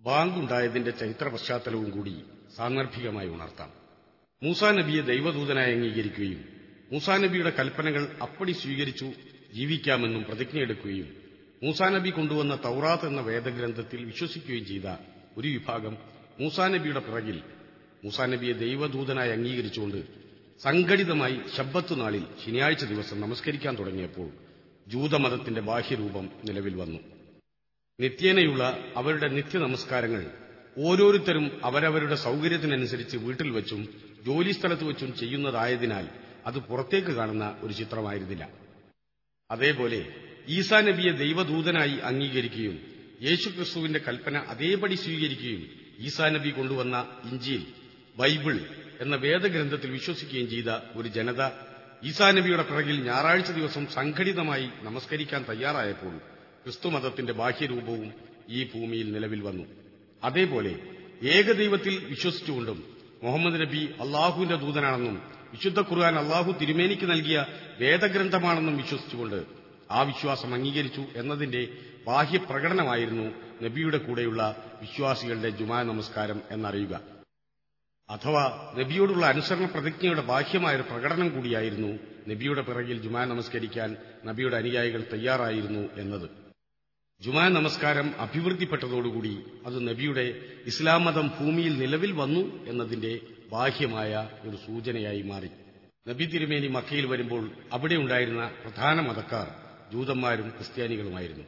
ബാങ്കുണ്ടായതിന്റെ ചരിത്ര പശ്ചാത്തലവും കൂടി സാന്ദർഭികമായി ഉണർത്താം മൂസാ നബിയെ ദൈവദൂതനായി അംഗീകരിക്കുകയും മൂസാ നബിയുടെ കൽപ്പനകൾ അപ്പടി സ്വീകരിച്ചു ജീവിക്കാമെന്നും പ്രതിജ്ഞയെടുക്കുകയും മൂസാ നബി കൊണ്ടുവന്ന തൗറാത്ത് എന്ന വേദഗ്രന്ഥത്തിൽ വിശ്വസിക്കുകയും ചെയ്ത ഒരു വിഭാഗം മൂസാ നബിയുടെ പിറകിൽ മൂസാ നബിയെ ദൈവദൂതനായി അംഗീകരിച്ചുകൊണ്ട് സംഘടിതമായി ശബ്ബത്ത് നാളിൽ ശനിയാഴ്ച ദിവസം നമസ്കരിക്കാൻ തുടങ്ങിയപ്പോൾ ജൂതമതത്തിന്റെ ബാഹ്യരൂപം നിലവിൽ വന്നു നിത്യേനയുള്ള അവരുടെ നിത്യനമസ്കാരങ്ങൾ ഓരോരുത്തരും അവരവരുടെ സൗകര്യത്തിനനുസരിച്ച് വീട്ടിൽ വച്ചും ജോലിസ്ഥലത്ത് വച്ചും ചെയ്യുന്നതായതിനാൽ അത് പുറത്തേക്ക് കാണുന്ന ഒരു ചിത്രമായിരുന്നില്ല അതേപോലെ ഈസാ നബിയെ ദൈവദൂതനായി അംഗീകരിക്കുകയും യേശുക്രിസ്തുവിന്റെ കൽപ്പന അതേപടി സ്വീകരിക്കുകയും ഈസാ നബി കൊണ്ടുവന്ന ഇഞ്ചിയിൽ ബൈബിൾ എന്ന വേദഗ്രന്ഥത്തിൽ വിശ്വസിക്കുകയും ചെയ്ത ഒരു ജനത ഈസാ നബിയുടെ പിറകിൽ ഞായറാഴ്ച ദിവസം സംഘടിതമായി നമസ്കരിക്കാൻ തയ്യാറായപ്പോൾ ക്രിസ്തുമതത്തിന്റെ ബാഹ്യരൂപവും ഈ ഭൂമിയിൽ നിലവിൽ വന്നു അതേപോലെ ഏകദൈവത്തിൽ വിശ്വസിച്ചുകൊണ്ടും മുഹമ്മദ് നബി അള്ളാഹുവിന്റെ ദൂതനാണെന്നും വിശുദ്ധ ഖുർആൻ അള്ളാഹു തിരുമേനിക്ക് നൽകിയ വേദഗ്രന്ഥമാണെന്നും വിശ്വസിച്ചുകൊണ്ട് ആ വിശ്വാസം അംഗീകരിച്ചു എന്നതിന്റെ ബാഹ്യപ്രകടനമായിരുന്നു നബിയുടെ കൂടെയുള്ള വിശ്വാസികളുടെ ജുമാ നമസ്കാരം എന്നറിയുക അഥവാ നബിയോടുള്ള അനുസരണ പ്രതിജ്ഞയുടെ ബാഹ്യമായൊരു പ്രകടനം കൂടിയായിരുന്നു നബിയുടെ പിറകിൽ ജുമാ നമസ്കരിക്കാൻ നബിയുടെ അനുയായികൾ തയ്യാറായിരുന്നു എന്നത് ജുമാ നമസ്കാരം അഭിവൃദ്ധിപ്പെട്ടതോടുകൂടി അത് നബിയുടെ ഇസ്ലാം മതം ഭൂമിയിൽ നിലവിൽ വന്നു എന്നതിന്റെ ബാഹ്യമായ ഒരു സൂചനയായി മാറി നബി തിരുമേനി മക്കയിൽ വരുമ്പോൾ അവിടെ ഉണ്ടായിരുന്ന പ്രധാന മതക്കാർ ജൂതന്മാരും ക്രിസ്ത്യാനികളുമായിരുന്നു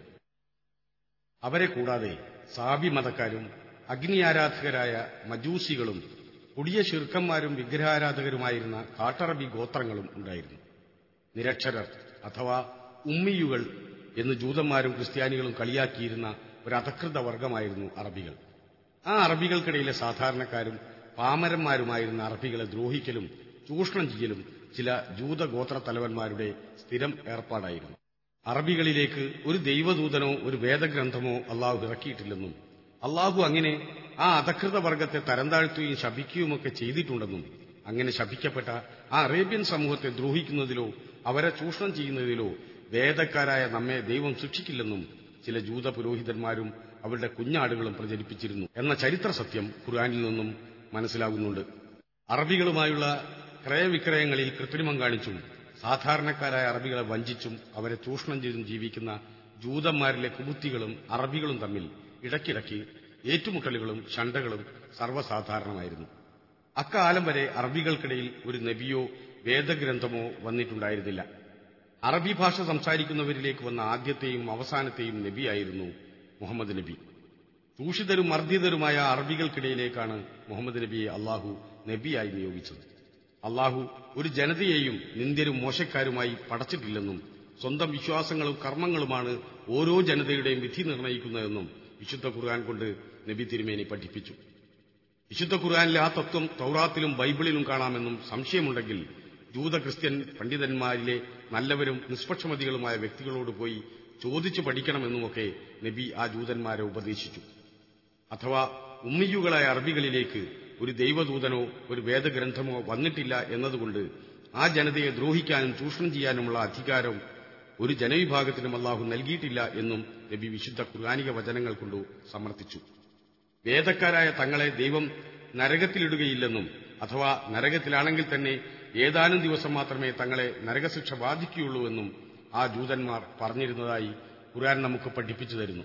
അവരെ കൂടാതെ സാബി മതക്കാരും അഗ്നി ആരാധകരായ മജൂസികളും കൊടിയ ശിർക്കന്മാരും വിഗ്രഹാരാധകരുമായിരുന്ന കാട്ടറബി ഗോത്രങ്ങളും ഉണ്ടായിരുന്നു നിരക്ഷരർ അഥവാ ഉമ്മിയുകൾ എന്ന് ജൂതന്മാരും ക്രിസ്ത്യാനികളും കളിയാക്കിയിരുന്ന ഒരു അധകൃത വർഗമായിരുന്നു അറബികൾ ആ അറബികൾക്കിടയിലെ സാധാരണക്കാരും പാമരന്മാരുമായിരുന്ന അറബികളെ ദ്രോഹിക്കലും ചൂഷണം ചെയ്യലും ചില ജൂതഗോത്ര തലവന്മാരുടെ സ്ഥിരം ഏർപ്പാടായിരുന്നു അറബികളിലേക്ക് ഒരു ദൈവദൂതനോ ഒരു വേദഗ്രന്ഥമോ അള്ളാഹു ഇറക്കിയിട്ടില്ലെന്നും അള്ളാഹു അങ്ങനെ ആ അധകൃത വർഗത്തെ തരംതാഴ്ത്തുകയും ശപിക്കുകയുമൊക്കെ ചെയ്തിട്ടുണ്ടെന്നും അങ്ങനെ ശപിക്കപ്പെട്ട ആ അറേബ്യൻ സമൂഹത്തെ ദ്രോഹിക്കുന്നതിലോ അവരെ ചൂഷണം ചെയ്യുന്നതിലോ വേദക്കാരായ നമ്മെ ദൈവം ശിക്ഷിക്കില്ലെന്നും ചില ജൂത പുരോഹിതന്മാരും അവരുടെ കുഞ്ഞാടുകളും പ്രചരിപ്പിച്ചിരുന്നു എന്ന ചരിത്ര സത്യം ഖുർആാനിൽ നിന്നും മനസ്സിലാകുന്നുണ്ട് അറബികളുമായുള്ള ക്രയവിക്രയങ്ങളിൽ കൃത്രിമം കാണിച്ചും സാധാരണക്കാരായ അറബികളെ വഞ്ചിച്ചും അവരെ ചൂഷണം ചെയ്തും ജീവിക്കുന്ന ജൂതന്മാരിലെ കുബുത്തികളും അറബികളും തമ്മിൽ ഇടയ്ക്കിടയ്ക്ക് ഏറ്റുമുട്ടലുകളും ശണ്ടകളും സർവ്വസാധാരണമായിരുന്നു അക്കാലം വരെ അറബികൾക്കിടയിൽ ഒരു നബിയോ വേദഗ്രന്ഥമോ വന്നിട്ടുണ്ടായിരുന്നില്ല അറബി ഭാഷ സംസാരിക്കുന്നവരിലേക്ക് വന്ന ആദ്യത്തെയും അവസാനത്തെയും നബിയായിരുന്നു മുഹമ്മദ് നബി ചൂഷിതരും മർദ്ദിതരുമായ അറബികൾക്കിടയിലേക്കാണ് മുഹമ്മദ് നബിയെ അള്ളാഹു നബിയായി നിയോഗിച്ചത് അള്ളാഹു ഒരു ജനതയെയും നിന്ദ്യരും മോശക്കാരുമായി പടച്ചിട്ടില്ലെന്നും സ്വന്തം വിശ്വാസങ്ങളും കർമ്മങ്ങളുമാണ് ഓരോ ജനതയുടെയും വിധി നിർണയിക്കുന്നതെന്നും വിശുദ്ധ ഖുർആൻ കൊണ്ട് നബി തിരുമേനി പഠിപ്പിച്ചു വിശുദ്ധ ഖുർആനിലെ ആ തത്വം തൗറാത്തിലും ബൈബിളിലും കാണാമെന്നും സംശയമുണ്ടെങ്കിൽ ജൂത ക്രിസ്ത്യൻ പണ്ഡിതന്മാരിലെ നല്ലവരും നിഷ്പക്ഷമതികളുമായ വ്യക്തികളോട് പോയി ചോദിച്ചു പഠിക്കണമെന്നുമൊക്കെ നബി ആ ജൂതന്മാരെ ഉപദേശിച്ചു അഥവാ ഉമ്മിയുകളായ അറബികളിലേക്ക് ഒരു ദൈവദൂതനോ ഒരു വേദഗ്രന്ഥമോ വന്നിട്ടില്ല എന്നതുകൊണ്ട് ആ ജനതയെ ദ്രോഹിക്കാനും ചൂഷണം ചെയ്യാനുമുള്ള അധികാരം ഒരു ജനവിഭാഗത്തിനും അള്ളാഹു നൽകിയിട്ടില്ല എന്നും നബി വിശുദ്ധ ഖുർആാനിക വചനങ്ങൾ കൊണ്ട് സമർത്ഥിച്ചു വേദക്കാരായ തങ്ങളെ ദൈവം നരകത്തിലിടുകയില്ലെന്നും അഥവാ നരകത്തിലാണെങ്കിൽ തന്നെ ഏതാനും ദിവസം മാത്രമേ തങ്ങളെ നരകശിക്ഷ ബാധിക്കുകയുള്ളൂവെന്നും ആ ജൂതന്മാർ പറഞ്ഞിരുന്നതായി ഖുർആൻ നമുക്ക് പഠിപ്പിച്ചു തരുന്നു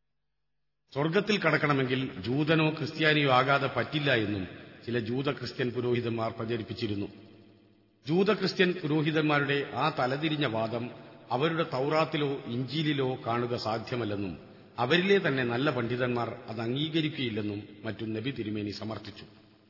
സ്വർഗത്തിൽ കടക്കണമെങ്കിൽ ജൂതനോ ക്രിസ്ത്യാനിയോ ആകാതെ പറ്റില്ല എന്നും ചില ജൂത ക്രിസ്ത്യൻ പുരോഹിതന്മാർ പ്രചരിപ്പിച്ചിരുന്നു ജൂത ക്രിസ്ത്യൻ പുരോഹിതന്മാരുടെ ആ തലതിരിഞ്ഞ വാദം അവരുടെ തൗറാത്തിലോ ഇഞ്ചിയിലോ കാണുക സാധ്യമല്ലെന്നും അവരിലെ തന്നെ നല്ല പണ്ഡിതന്മാർ അത് അംഗീകരിക്കുകയില്ലെന്നും മറ്റും നബി തിരുമേനി സമർത്ഥിച്ചു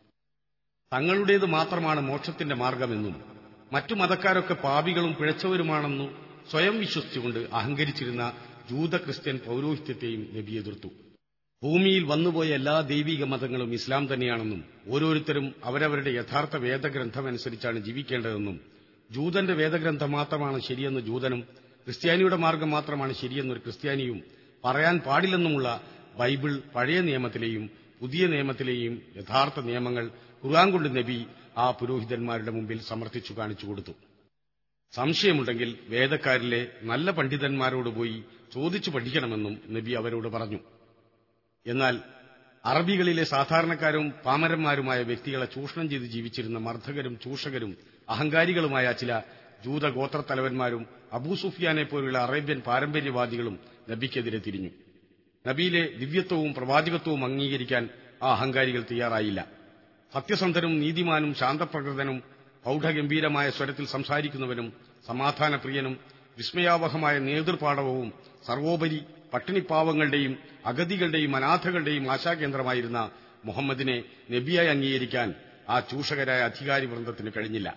തങ്ങളുടേത് മാത്രമാണ് മോക്ഷത്തിന്റെ മാർഗമെന്നും മറ്റു മതക്കാരൊക്കെ പാപികളും പിഴച്ചവരുമാണെന്നു സ്വയം വിശ്വസിച്ചുകൊണ്ട് അഹങ്കരിച്ചിരുന്ന ജൂത ക്രിസ്ത്യൻ പൗരോഹിത്യത്തെയും നബി എതിർത്തു ഭൂമിയിൽ വന്നുപോയ എല്ലാ ദൈവിക മതങ്ങളും ഇസ്ലാം തന്നെയാണെന്നും ഓരോരുത്തരും അവരവരുടെ യഥാർത്ഥ വേദഗ്രന്ഥമനുസരിച്ചാണ് ജീവിക്കേണ്ടതെന്നും ജൂതന്റെ വേദഗ്രന്ഥം മാത്രമാണ് ശരിയെന്ന് ജൂതനും ക്രിസ്ത്യാനിയുടെ മാർഗം മാത്രമാണ് ശരിയെന്നൊരു ക്രിസ്ത്യാനിയും പറയാൻ പാടില്ലെന്നുമുള്ള ബൈബിൾ പഴയ നിയമത്തിലെയും പുതിയ നിയമത്തിലെയും യഥാർത്ഥ നിയമങ്ങൾ ഖുർആൻ കൊണ്ട് നബി ആ പുരോഹിതന്മാരുടെ മുമ്പിൽ സമർത്ഥിച്ചു കാണിച്ചു കൊടുത്തു സംശയമുണ്ടെങ്കിൽ വേദക്കാരിലെ നല്ല പണ്ഡിതന്മാരോട് പോയി ചോദിച്ചു പഠിക്കണമെന്നും നബി അവരോട് പറഞ്ഞു എന്നാൽ അറബികളിലെ സാധാരണക്കാരും പാമരന്മാരുമായ വ്യക്തികളെ ചൂഷണം ചെയ്ത് ജീവിച്ചിരുന്ന മർദ്ദകരും ചൂഷകരും അഹങ്കാരികളുമായ ചില ജൂതഗോത്രത്തലവന്മാരും അബൂസുഫിയാനെ പോലുള്ള അറേബ്യൻ പാരമ്പര്യവാദികളും നബിക്കെതിരെ തിരിഞ്ഞു നബിയിലെ ദിവ്യത്വവും പ്രവാചകത്വവും അംഗീകരിക്കാൻ ആ അഹങ്കാരികൾ തയ്യാറായില്ല സത്യസന്ധനും നീതിമാനും ശാന്തപ്രകൃതനും പൌഢഗംഭീരമായ സ്വരത്തിൽ സംസാരിക്കുന്നവനും സമാധാനപ്രിയനും വിസ്മയാവഹമായ നേതൃപാടവവും സർവോപരി പട്ടിണിപ്പാവങ്ങളുടെയും അഗതികളുടെയും അനാഥകളുടെയും ആശാകേന്ദ്രമായിരുന്ന മുഹമ്മദിനെ നബിയായി അംഗീകരിക്കാൻ ആ ചൂഷകരായ അധികാരി വൃന്ദത്തിന് കഴിഞ്ഞില്ല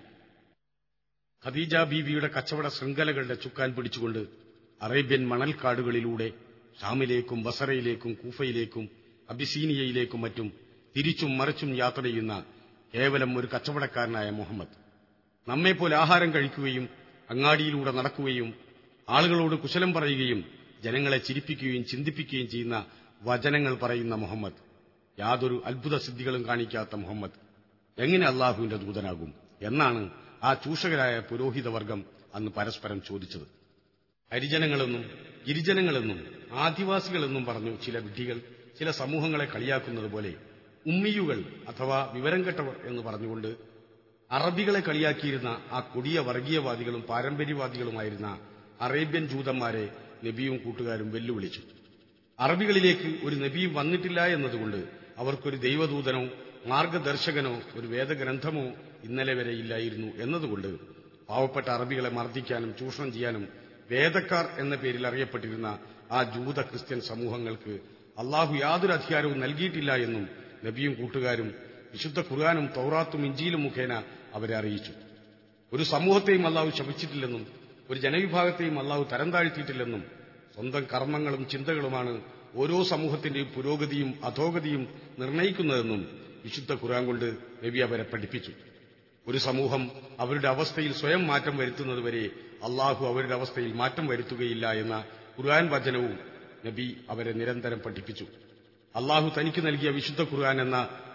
ഖദീജ ബീവിയുടെ കച്ചവട ശൃംഖലകളുടെ ചുക്കാൻ പിടിച്ചുകൊണ്ട് അറേബ്യൻ മണൽക്കാടുകളിലൂടെ ഷാമിലേക്കും ബസറയിലേക്കും കൂഫയിലേക്കും അബിസീനിയയിലേക്കും മറ്റും തിരിച്ചും മറിച്ചും യാത്ര ചെയ്യുന്ന കേവലം ഒരു കച്ചവടക്കാരനായ മുഹമ്മദ് നമ്മെപ്പോലെ ആഹാരം കഴിക്കുകയും അങ്ങാടിയിലൂടെ നടക്കുകയും ആളുകളോട് കുശലം പറയുകയും ജനങ്ങളെ ചിരിപ്പിക്കുകയും ചിന്തിപ്പിക്കുകയും ചെയ്യുന്ന വചനങ്ങൾ പറയുന്ന മുഹമ്മദ് യാതൊരു അത്ഭുത സിദ്ധികളും കാണിക്കാത്ത മുഹമ്മദ് എങ്ങനെ അള്ളാഹുവിന്റെ ദൂതനാകും എന്നാണ് ആ ചൂഷകരായ പുരോഹിതവർഗം അന്ന് പരസ്പരം ചോദിച്ചത് ഹരിജനങ്ങളെന്നും ഗിരിജനങ്ങളെന്നും ആദിവാസികളെന്നും പറഞ്ഞു ചില വിഡ്ഢികൾ ചില സമൂഹങ്ങളെ കളിയാക്കുന്നത് പോലെ ഉമ്മിയുകൾ അഥവാ വിവരം കെട്ടവർ എന്ന് പറഞ്ഞുകൊണ്ട് അറബികളെ കളിയാക്കിയിരുന്ന ആ കൊടിയ വർഗീയവാദികളും പാരമ്പര്യവാദികളുമായിരുന്ന അറേബ്യൻ ജൂതന്മാരെ നബിയും കൂട്ടുകാരും വെല്ലുവിളിച്ചു അറബികളിലേക്ക് ഒരു നബിയും വന്നിട്ടില്ല എന്നതുകൊണ്ട് അവർക്കൊരു ദൈവദൂതനോ മാർഗദർശകനോ ഒരു വേദഗ്രന്ഥമോ ഇന്നലെ വരെ ഇല്ലായിരുന്നു എന്നതുകൊണ്ട് പാവപ്പെട്ട അറബികളെ മർദ്ദിക്കാനും ചൂഷണം ചെയ്യാനും വേദക്കാർ എന്ന പേരിൽ അറിയപ്പെട്ടിരുന്ന ആ ജൂത ക്രിസ്ത്യൻ സമൂഹങ്ങൾക്ക് അള്ളാഹു യാതൊരു അധികാരവും നൽകിയിട്ടില്ല എന്നും നബിയും കൂട്ടുകാരും വിശുദ്ധ ഖുർആാനും തൗറാത്തും ഇഞ്ചിയിലും മുഖേന അവരെ അറിയിച്ചു ഒരു സമൂഹത്തെയും അള്ളാഹു ശപിച്ചിട്ടില്ലെന്നും ഒരു ജനവിഭാഗത്തെയും അള്ളാഹു തരം താഴ്ത്തിയിട്ടില്ലെന്നും സ്വന്തം കർമ്മങ്ങളും ചിന്തകളുമാണ് ഓരോ സമൂഹത്തിന്റെയും പുരോഗതിയും അധോഗതിയും നിർണയിക്കുന്നതെന്നും വിശുദ്ധ ഖുർആൻ കൊണ്ട് നബി അവരെ പഠിപ്പിച്ചു ഒരു സമൂഹം അവരുടെ അവസ്ഥയിൽ സ്വയം മാറ്റം വരുത്തുന്നതുവരെ അള്ളാഹു അവരുടെ അവസ്ഥയിൽ മാറ്റം വരുത്തുകയില്ല എന്ന ഖുർആൻ വചനവും നബി അവരെ നിരന്തരം പഠിപ്പിച്ചു അള്ളാഹു തനിക്ക് നൽകിയ വിശുദ്ധ ഖുർആൻ എന്ന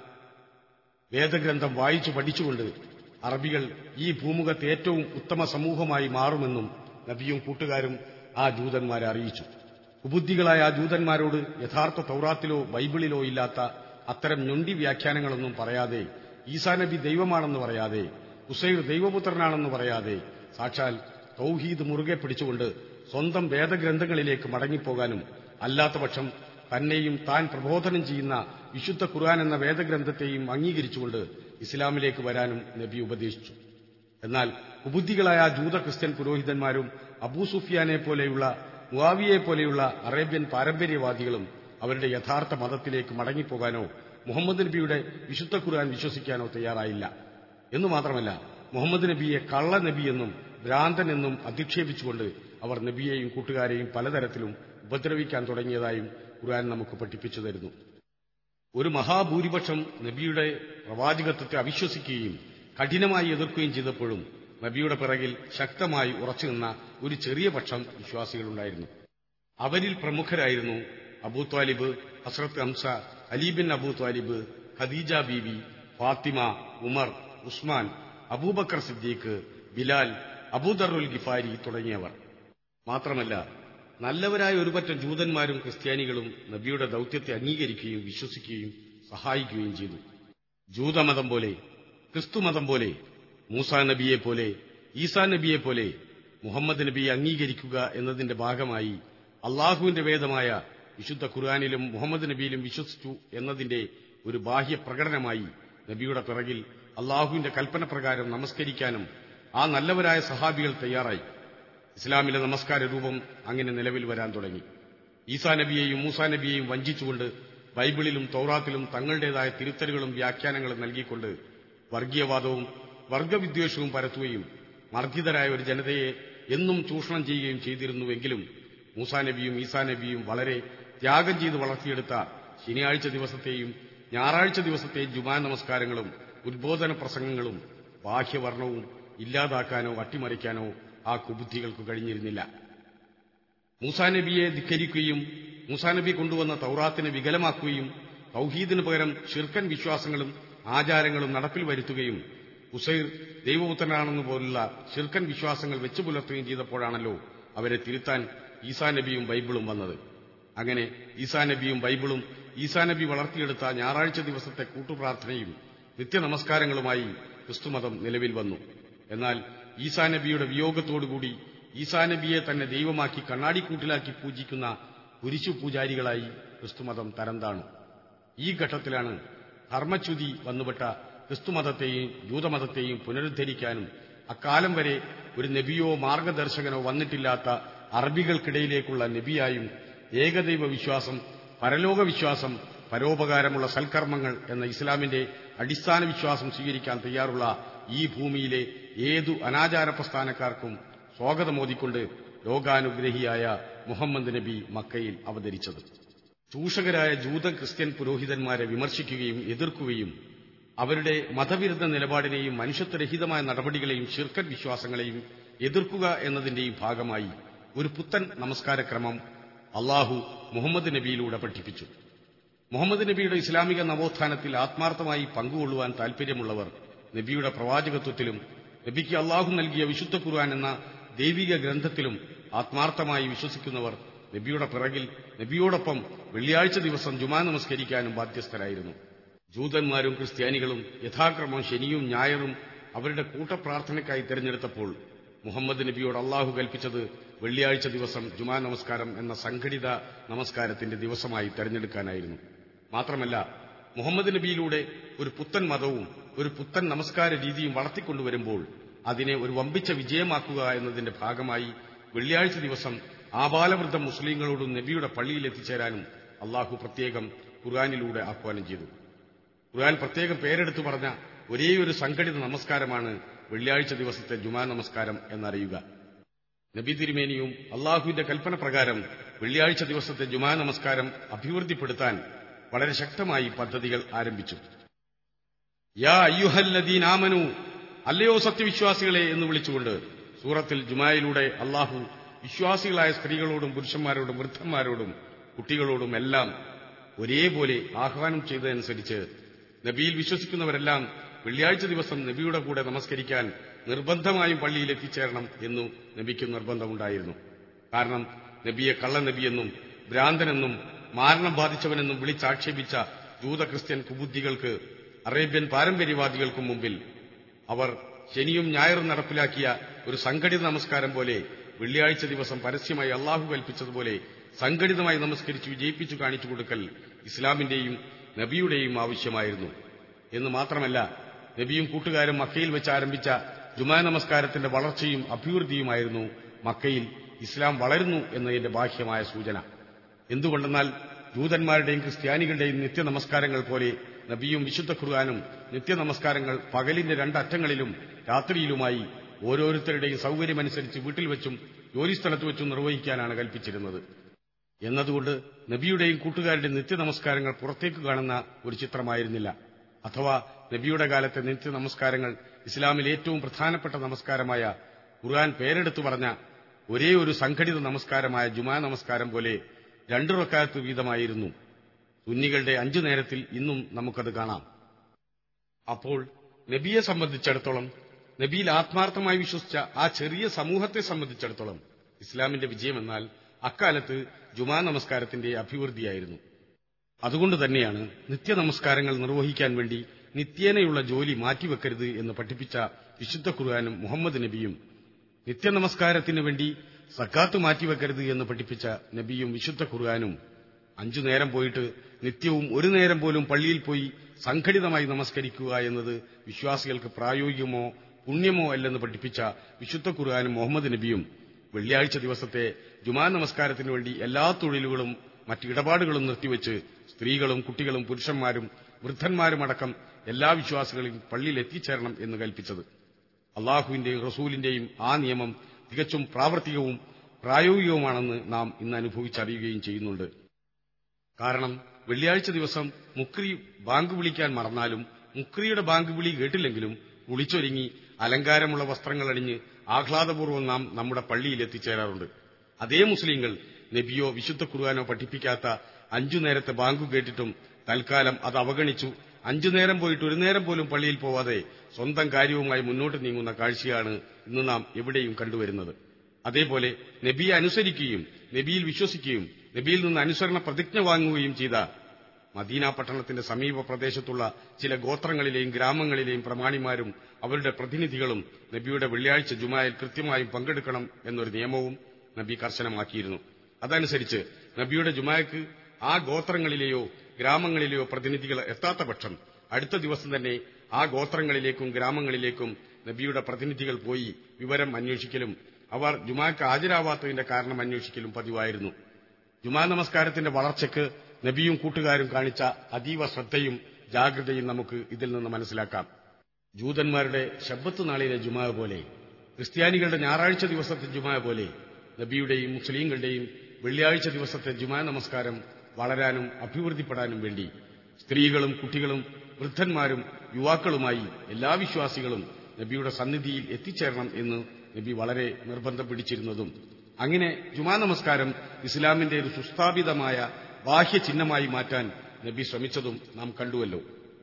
വേദഗ്രന്ഥം വായിച്ചു പഠിച്ചുകൊണ്ട് അറബികൾ ഈ ഭൂമുഖത്ത് ഏറ്റവും ഉത്തമ സമൂഹമായി മാറുമെന്നും നബിയും കൂട്ടുകാരും ആ ജൂതന്മാരെ അറിയിച്ചു കുബുദ്ധികളായ ആ ജൂതന്മാരോട് യഥാർത്ഥ തൗറാത്തിലോ ബൈബിളിലോ ഇല്ലാത്ത അത്തരം ഞൊണ്ടി വ്യാഖ്യാനങ്ങളൊന്നും പറയാതെ ഈസാ നബി ദൈവമാണെന്ന് പറയാതെ ഉസൈർ ദൈവപുത്രനാണെന്ന് പറയാതെ സാക്ഷാൽ തൗഹീദ് മുറുകെ പിടിച്ചുകൊണ്ട് സ്വന്തം വേദഗ്രന്ഥങ്ങളിലേക്ക് മടങ്ങിപ്പോകാനും അല്ലാത്തപക്ഷം തന്നെയും താൻ പ്രബോധനം ചെയ്യുന്ന വിശുദ്ധ ഖുർആൻ എന്ന വേദഗ്രന്ഥത്തെയും അംഗീകരിച്ചുകൊണ്ട് ഇസ്ലാമിലേക്ക് വരാനും നബി ഉപദേശിച്ചു എന്നാൽ കുബുദ്ധികളായ ജൂത ക്രിസ്ത്യൻ പുരോഹിതന്മാരും അബൂസുഫിയാനെ പോലെയുള്ള മുവാവിയെ പോലെയുള്ള അറേബ്യൻ പാരമ്പര്യവാദികളും അവരുടെ യഥാർത്ഥ മതത്തിലേക്ക് മടങ്ങിപ്പോകാനോ മുഹമ്മദ് നബിയുടെ വിശുദ്ധ ഖുർആൻ വിശ്വസിക്കാനോ തയ്യാറായില്ല എന്നു മാത്രമല്ല മുഹമ്മദ് നബിയെ കള്ള നബിയെന്നും ഭ്രാന്തൻ എന്നും അധിക്ഷേപിച്ചുകൊണ്ട് അവർ നബിയെയും കൂട്ടുകാരെയും പലതരത്തിലും ഉപദ്രവിക്കാൻ തുടങ്ങിയതായും ഖുർആൻ നമുക്ക് പഠിപ്പിച്ചു തരുന്നു ഒരു മഹാഭൂരിപക്ഷം നബിയുടെ പ്രവാചകത്വത്തെ അവിശ്വസിക്കുകയും കഠിനമായി എതിർക്കുകയും ചെയ്തപ്പോഴും നബിയുടെ പിറകിൽ ശക്തമായി ഉറച്ചുനിന്ന ഒരു ചെറിയ പക്ഷം വിശ്വാസികളുണ്ടായിരുന്നു അവരിൽ പ്രമുഖരായിരുന്നു അബൂ ത്വാലിബ് ഹസ്രത്ത് ഹംസ അലീബിൻ അബൂ ത്വാലിബ് ഖദീജ ബീവി ഫാത്തിമ ഉമർ ഉസ്മാൻ അബൂബക്കർ സിദ്ദീഖ് ബിലാൽ അബൂദറുൽ ഗിഫാരി തുടങ്ങിയവർ മാത്രമല്ല നല്ലവരായ ഒരുപറ്റം ജൂതന്മാരും ക്രിസ്ത്യാനികളും നബിയുടെ ദൗത്യത്തെ അംഗീകരിക്കുകയും വിശ്വസിക്കുകയും സഹായിക്കുകയും ചെയ്തു ജൂതമതം പോലെ ക്രിസ്തുമതം പോലെ മൂസാ നബിയെ പോലെ ഈസാ നബിയെ പോലെ മുഹമ്മദ് നബിയെ അംഗീകരിക്കുക എന്നതിന്റെ ഭാഗമായി അള്ളാഹുവിന്റെ വേദമായ വിശുദ്ധ ഖുർആാനിലും മുഹമ്മദ് നബിയിലും വിശ്വസിച്ചു എന്നതിന്റെ ഒരു ബാഹ്യ പ്രകടനമായി നബിയുടെ പിറകിൽ അള്ളാഹുവിന്റെ കൽപ്പന പ്രകാരം നമസ്കരിക്കാനും ആ നല്ലവരായ സഹാബികൾ തയ്യാറായി ഇസ്ലാമിലെ നമസ്കാര രൂപം അങ്ങനെ നിലവിൽ വരാൻ തുടങ്ങി ഈസാ നബിയെയും മൂസാ നബിയെയും വഞ്ചിച്ചുകൊണ്ട് ബൈബിളിലും തൗറാത്തിലും തങ്ങളുടേതായ തിരുത്തലുകളും വ്യാഖ്യാനങ്ങളും നൽകിക്കൊണ്ട് വർഗീയവാദവും വർഗവിദ്വേഷവും പരത്തുകയും മർദ്ദിതരായ ഒരു ജനതയെ എന്നും ചൂഷണം ചെയ്യുകയും ചെയ്തിരുന്നുവെങ്കിലും മൂസാ നബിയും ഈസാ നബിയും വളരെ ത്യാഗം ചെയ്ത് വളർത്തിയെടുത്ത ശനിയാഴ്ച ദിവസത്തെയും ഞായറാഴ്ച ദിവസത്തെയും ജുമാ നമസ്കാരങ്ങളും ഉദ്ബോധന പ്രസംഗങ്ങളും ബാഹ്യവർണവും ഇല്ലാതാക്കാനോ അട്ടിമറിക്കാനോ ആ കുബുദ്ധികൾക്ക് കഴിഞ്ഞിരുന്നില്ല മൂസാ നബിയെ ധിക്കരിക്കുകയും മൂസാ നബി കൊണ്ടുവന്ന തൗറാത്തിനെ വികലമാക്കുകയും തൗഹീദിന് പകരം ഷിർക്കൻ വിശ്വാസങ്ങളും ആചാരങ്ങളും നടപ്പിൽ വരുത്തുകയും ഉസൈർ ദൈവപുത്രനാണെന്ന് പോലുള്ള ഷിർക്കൻ വിശ്വാസങ്ങൾ വെച്ചു പുലർത്തുകയും ചെയ്തപ്പോഴാണല്ലോ അവരെ തിരുത്താൻ ഈസാ നബിയും ബൈബിളും വന്നത് അങ്ങനെ ഈസാ നബിയും ബൈബിളും ഈസാ നബി വളർത്തിയെടുത്ത ഞായറാഴ്ച ദിവസത്തെ കൂട്ടുപ്രാർത്ഥനയും നിത്യനമസ്കാരങ്ങളുമായി ക്രിസ്തുമതം നിലവിൽ വന്നു എന്നാൽ ഈസാ നബിയുടെ വിയോഗത്തോടുകൂടി ഈസാ നബിയെ തന്നെ ദൈവമാക്കി കണ്ണാടിക്കൂട്ടിലാക്കി പൂജിക്കുന്ന കുരിശു പൂജാരികളായി ക്രിസ്തുമതം തരംതാണു ഈ ഘട്ടത്തിലാണ് ധർമ്മച്യുതി വന്നുപെട്ട ക്രിസ്തുമതത്തെയും ജൂതമതത്തെയും പുനരുദ്ധരിക്കാനും അക്കാലം വരെ ഒരു നബിയോ മാർഗദർശകനോ വന്നിട്ടില്ലാത്ത അറബികൾക്കിടയിലേക്കുള്ള നബിയായും ഏകദൈവ വിശ്വാസം പരലോക വിശ്വാസം പരോപകാരമുള്ള സൽക്കർമ്മങ്ങൾ എന്ന ഇസ്ലാമിന്റെ അടിസ്ഥാന വിശ്വാസം സ്വീകരിക്കാൻ തയ്യാറുള്ള ഈ ഭൂമിയിലെ ഏതു അനാചാര പ്രസ്ഥാനക്കാർക്കും സ്വാഗതമോദിക്കൊണ്ട് ലോകാനുഗ്രഹിയായ മുഹമ്മദ് നബി മക്കയിൽ അവതരിച്ചത് ചൂഷകരായ ജൂത ക്രിസ്ത്യൻ പുരോഹിതന്മാരെ വിമർശിക്കുകയും എതിർക്കുകയും അവരുടെ മതവിരുദ്ധ നിലപാടിനെയും മനുഷ്യത്വരഹിതമായ നടപടികളെയും ഷിർക്കറ്റ് വിശ്വാസങ്ങളെയും എതിർക്കുക എന്നതിന്റെയും ഭാഗമായി ഒരു പുത്തൻ നമസ്കാരക്രമം അള്ളാഹു മുഹമ്മദ് നബിയിലൂടെ പഠിപ്പിച്ചു മുഹമ്മദ് നബിയുടെ ഇസ്ലാമിക നവോത്ഥാനത്തിൽ ആത്മാർത്ഥമായി പങ്കുകൊള്ളുവാൻ താൽപ്പര്യമുള്ളവർ നബിയുടെ പ്രവാചകത്വത്തിലും നബിക്ക് അള്ളാഹു നൽകിയ വിശുദ്ധ ഖുർആൻ എന്ന ദൈവിക ഗ്രന്ഥത്തിലും ആത്മാർത്ഥമായി വിശ്വസിക്കുന്നവർ നബിയുടെ പിറകിൽ നബിയോടൊപ്പം വെള്ളിയാഴ്ച ദിവസം ജുമാ നമസ്കരിക്കാനും ബാധ്യസ്ഥരായിരുന്നു ജൂതന്മാരും ക്രിസ്ത്യാനികളും യഥാക്രമം ശനിയും ഞായറും അവരുടെ കൂട്ടപ്രാർത്ഥനയ്ക്കായി തിരഞ്ഞെടുത്തപ്പോൾ മുഹമ്മദ് നബിയോട് അള്ളാഹു കൽപ്പിച്ചത് വെള്ളിയാഴ്ച ദിവസം ജുമാ നമസ്കാരം എന്ന സംഘടിത നമസ്കാരത്തിന്റെ ദിവസമായി തെരഞ്ഞെടുക്കാനായിരുന്നു മാത്രമല്ല മുഹമ്മദ് നബിയിലൂടെ ഒരു പുത്തൻ മതവും ഒരു പുത്തൻ നമസ്കാര രീതിയും വളർത്തിക്കൊണ്ടുവരുമ്പോൾ അതിനെ ഒരു വമ്പിച്ച വിജയമാക്കുക എന്നതിന്റെ ഭാഗമായി വെള്ളിയാഴ്ച ദിവസം ആബാലവൃദ്ധ മുസ്ലിങ്ങളോടും നബിയുടെ പള്ളിയിൽ എത്തിച്ചേരാനും അള്ളാഹു പ്രത്യേകം ഖുർആാനിലൂടെ ആഹ്വാനം ചെയ്തു ഖുർആൻ പ്രത്യേകം പേരെടുത്തു പറഞ്ഞ ഒരേയൊരു സംഘടിത നമസ്കാരമാണ് വെള്ളിയാഴ്ച ദിവസത്തെ ജുമാ നമസ്കാരം എന്നറിയുക നബി തിരുമേനിയും അള്ളാഹുവിന്റെ കൽപ്പന പ്രകാരം വെള്ളിയാഴ്ച ദിവസത്തെ ജുമാ നമസ്കാരം അഭിവൃദ്ധിപ്പെടുത്താൻ വളരെ ശക്തമായി പദ്ധതികൾ ആരംഭിച്ചു യാ അയ്യുഹല്ലദീൻ ആമനു അല്ലയോ സത്യവിശ്വാസികളെ എന്ന് വിളിച്ചുകൊണ്ട് സൂറത്തിൽ ജുമായിലൂടെ അള്ളാഹു വിശ്വാസികളായ സ്ത്രീകളോടും പുരുഷന്മാരോടും വൃദ്ധന്മാരോടും കുട്ടികളോടും എല്ലാം ഒരേപോലെ ആഹ്വാനം ചെയ്തതനുസരിച്ച് നബിയിൽ വിശ്വസിക്കുന്നവരെല്ലാം വെള്ളിയാഴ്ച ദിവസം നബിയുടെ കൂടെ നമസ്കരിക്കാൻ നിർബന്ധമായും പള്ളിയിൽ എത്തിച്ചേരണം എന്നു നബിക്ക് നിർബന്ധമുണ്ടായിരുന്നു കാരണം നബിയെ കള്ളനബിയെന്നും ഭ്രാന്തനെന്നും മാരണം ബാധിച്ചവനെന്നും വിളിച്ചാക്ഷേപിച്ച ജൂത ക്രിസ്ത്യൻ കുബുദ്ധികൾക്ക് അറേബ്യൻ പാരമ്പര്യവാദികൾക്കും മുമ്പിൽ അവർ ശനിയും ഞായറും നടപ്പിലാക്കിയ ഒരു സംഘടിത നമസ്കാരം പോലെ വെള്ളിയാഴ്ച ദിവസം പരസ്യമായി അള്ളാഹു കൽപ്പിച്ചതുപോലെ സംഘടിതമായി നമസ്കരിച്ച് വിജയിപ്പിച്ചു കാണിച്ചു കൊടുക്കൽ ഇസ്ലാമിന്റെയും നബിയുടെയും ആവശ്യമായിരുന്നു എന്ന് മാത്രമല്ല നബിയും കൂട്ടുകാരും മക്കയിൽ വെച്ച് ആരംഭിച്ച ജുമാ നമസ്കാരത്തിന്റെ വളർച്ചയും അഭിവൃദ്ധിയുമായിരുന്നു മക്കയിൽ ഇസ്ലാം വളരുന്നു എന്നതിന്റെ ബാഹ്യമായ സൂചന എന്തുകൊണ്ടെന്നാൽ ജൂതന്മാരുടെയും ക്രിസ്ത്യാനികളുടെയും നിത്യനമസ്കാരങ്ങൾ പോലെ നബിയും വിശുദ്ധ ഖുർആാനും നിത്യനമസ്കാരങ്ങൾ പകലിന്റെ രണ്ടറ്റങ്ങളിലും രാത്രിയിലുമായി ഓരോരുത്തരുടെയും സൗകര്യമനുസരിച്ച് വീട്ടിൽ വെച്ചും ജോലിസ്ഥലത്ത് വെച്ചും നിർവഹിക്കാനാണ് കൽപ്പിച്ചിരുന്നത് എന്നതുകൊണ്ട് നബിയുടെയും കൂട്ടുകാരുടെയും നിത്യനമസ്കാരങ്ങൾ പുറത്തേക്ക് കാണുന്ന ഒരു ചിത്രമായിരുന്നില്ല അഥവാ നബിയുടെ കാലത്തെ നിത്യനമസ്കാരങ്ങൾ ഇസ്ലാമിൽ ഏറ്റവും പ്രധാനപ്പെട്ട നമസ്കാരമായ ഖുർആൻ പേരെടുത്തു പറഞ്ഞ ഒരേ ഒരു സംഘടിത നമസ്കാരമായ ജുമാ നമസ്കാരം പോലെ രണ്ടു റക്കാത്ത് വീതമായിരുന്നു സുന്നികളുടെ അഞ്ചു നേരത്തിൽ ഇന്നും നമുക്കത് കാണാം അപ്പോൾ നബിയെ സംബന്ധിച്ചിടത്തോളം നബിയിൽ ആത്മാർത്ഥമായി വിശ്വസിച്ച ആ ചെറിയ സമൂഹത്തെ സംബന്ധിച്ചിടത്തോളം ഇസ്ലാമിന്റെ വിജയമെന്നാൽ അക്കാലത്ത് ജുമാ നമസ്കാരത്തിന്റെ അഭിവൃദ്ധിയായിരുന്നു അതുകൊണ്ട് തന്നെയാണ് നിത്യനമസ്കാരങ്ങൾ നിർവഹിക്കാൻ വേണ്ടി നിത്യേനയുള്ള ജോലി മാറ്റിവെക്കരുത് എന്ന് പഠിപ്പിച്ച വിശുദ്ധ ഖുർആാനും മുഹമ്മദ് നബിയും നിത്യനമസ്കാരത്തിനു വേണ്ടി സക്കാത്ത് മാറ്റിവെക്കരുത് എന്ന് പഠിപ്പിച്ച നബിയും വിശുദ്ധ ഖുർആാനും അഞ്ചു നേരം പോയിട്ട് നിത്യവും ഒരു നേരം പോലും പള്ളിയിൽ പോയി സംഘടിതമായി നമസ്കരിക്കുക എന്നത് വിശ്വാസികൾക്ക് പ്രായോഗികമോ പുണ്യമോ അല്ലെന്ന് പഠിപ്പിച്ച വിശുദ്ധ ഖുർആാനും മുഹമ്മദ് നബിയും വെള്ളിയാഴ്ച ദിവസത്തെ ജുമാ നമസ്കാരത്തിനു വേണ്ടി എല്ലാ തൊഴിലുകളും മറ്റ് ഇടപാടുകളും നിർത്തിവെച്ച് സ്ത്രീകളും കുട്ടികളും പുരുഷന്മാരും വൃദ്ധന്മാരുമടക്കം എല്ലാ വിശ്വാസികളും പള്ളിയിൽ എത്തിച്ചേരണം എന്ന് കൽപ്പിച്ചത് അള്ളാഹുവിന്റെയും റസൂലിന്റെയും ആ നിയമം തികച്ചും പ്രാവർത്തികവും പ്രായോഗികവുമാണെന്ന് നാം ഇന്ന് അനുഭവിച്ചറിയുകയും ചെയ്യുന്നുണ്ട് കാരണം വെള്ളിയാഴ്ച ദിവസം മുക്രി ബാങ്ക് വിളിക്കാൻ മറന്നാലും മുക്രിയുടെ ബാങ്ക് വിളി കേട്ടില്ലെങ്കിലും കുളിച്ചൊരുങ്ങി അലങ്കാരമുള്ള വസ്ത്രങ്ങൾ അണിഞ്ഞ് ആഹ്ലാദപൂർവ്വം നാം നമ്മുടെ പള്ളിയിൽ എത്തിച്ചേരാറുണ്ട് അതേ മുസ്ലിങ്ങൾ നബിയോ വിശുദ്ധ ഖുർആാനോ പഠിപ്പിക്കാത്ത അഞ്ചു നേരത്തെ ബാങ്ക് കേട്ടിട്ടും തൽക്കാലം അത് അവഗണിച്ചു അഞ്ചു നേരം പോയിട്ട് ഒരു നേരം പോലും പള്ളിയിൽ പോവാതെ സ്വന്തം കാര്യവുമായി മുന്നോട്ട് നീങ്ങുന്ന കാഴ്ചയാണ് ഇന്ന് നാം എവിടെയും കണ്ടുവരുന്നത് അതേപോലെ നബിയെ അനുസരിക്കുകയും നബിയിൽ വിശ്വസിക്കുകയും നബിയിൽ നിന്ന് അനുസരണ പ്രതിജ്ഞ വാങ്ങുകയും ചെയ്ത മദീന പട്ടണത്തിന്റെ സമീപ പ്രദേശത്തുള്ള ചില ഗോത്രങ്ങളിലെയും ഗ്രാമങ്ങളിലെയും പ്രമാണിമാരും അവരുടെ പ്രതിനിധികളും നബിയുടെ വെള്ളിയാഴ്ച ജുമായിൽ കൃത്യമായും പങ്കെടുക്കണം എന്നൊരു നിയമവും നബി കർശനമാക്കിയിരുന്നു അതനുസരിച്ച് നബിയുടെ ജുമായക്ക് ആ ഗോത്രങ്ങളിലെയോ ഗ്രാമങ്ങളിലെയോ പ്രതിനിധികൾ എത്താത്ത പക്ഷം അടുത്ത ദിവസം തന്നെ ആ ഗോത്രങ്ങളിലേക്കും ഗ്രാമങ്ങളിലേക്കും നബിയുടെ പ്രതിനിധികൾ പോയി വിവരം അന്വേഷിക്കലും അവർ ജുമാക്ക് ഹാജരാവാത്തതിന്റെ കാരണം അന്വേഷിക്കലും പതിവായിരുന്നു ജുമാ നമസ്കാരത്തിന്റെ വളർച്ചയ്ക്ക് നബിയും കൂട്ടുകാരും കാണിച്ച അതീവ ശ്രദ്ധയും ജാഗ്രതയും നമുക്ക് ഇതിൽ നിന്ന് മനസ്സിലാക്കാം ജൂതന്മാരുടെ ശബ്ബത്ത് നാളിലെ ജുമാ പോലെ ക്രിസ്ത്യാനികളുടെ ഞായറാഴ്ച ദിവസത്തെ ജുമാ പോലെ നബിയുടെയും മുസ്ലിങ്ങളുടെയും വെള്ളിയാഴ്ച ദിവസത്തെ ജുമാ നമസ്കാരം വളരാനും അഭിവൃദ്ധിപ്പെടാനും വേണ്ടി സ്ത്രീകളും കുട്ടികളും വൃദ്ധന്മാരും യുവാക്കളുമായി എല്ലാ വിശ്വാസികളും നബിയുടെ സന്നിധിയിൽ എത്തിച്ചേരണം എന്ന് നബി വളരെ നിർബന്ധം പിടിച്ചിരുന്നതും അങ്ങനെ ജുമാ നമസ്കാരം ഇസ്ലാമിന്റെ ഒരു സുസ്ഥാപിതമായ ബാഹ്യ ചിഹ്നമായി മാറ്റാൻ നബി ശ്രമിച്ചതും നാം കണ്ടുവല്ലോ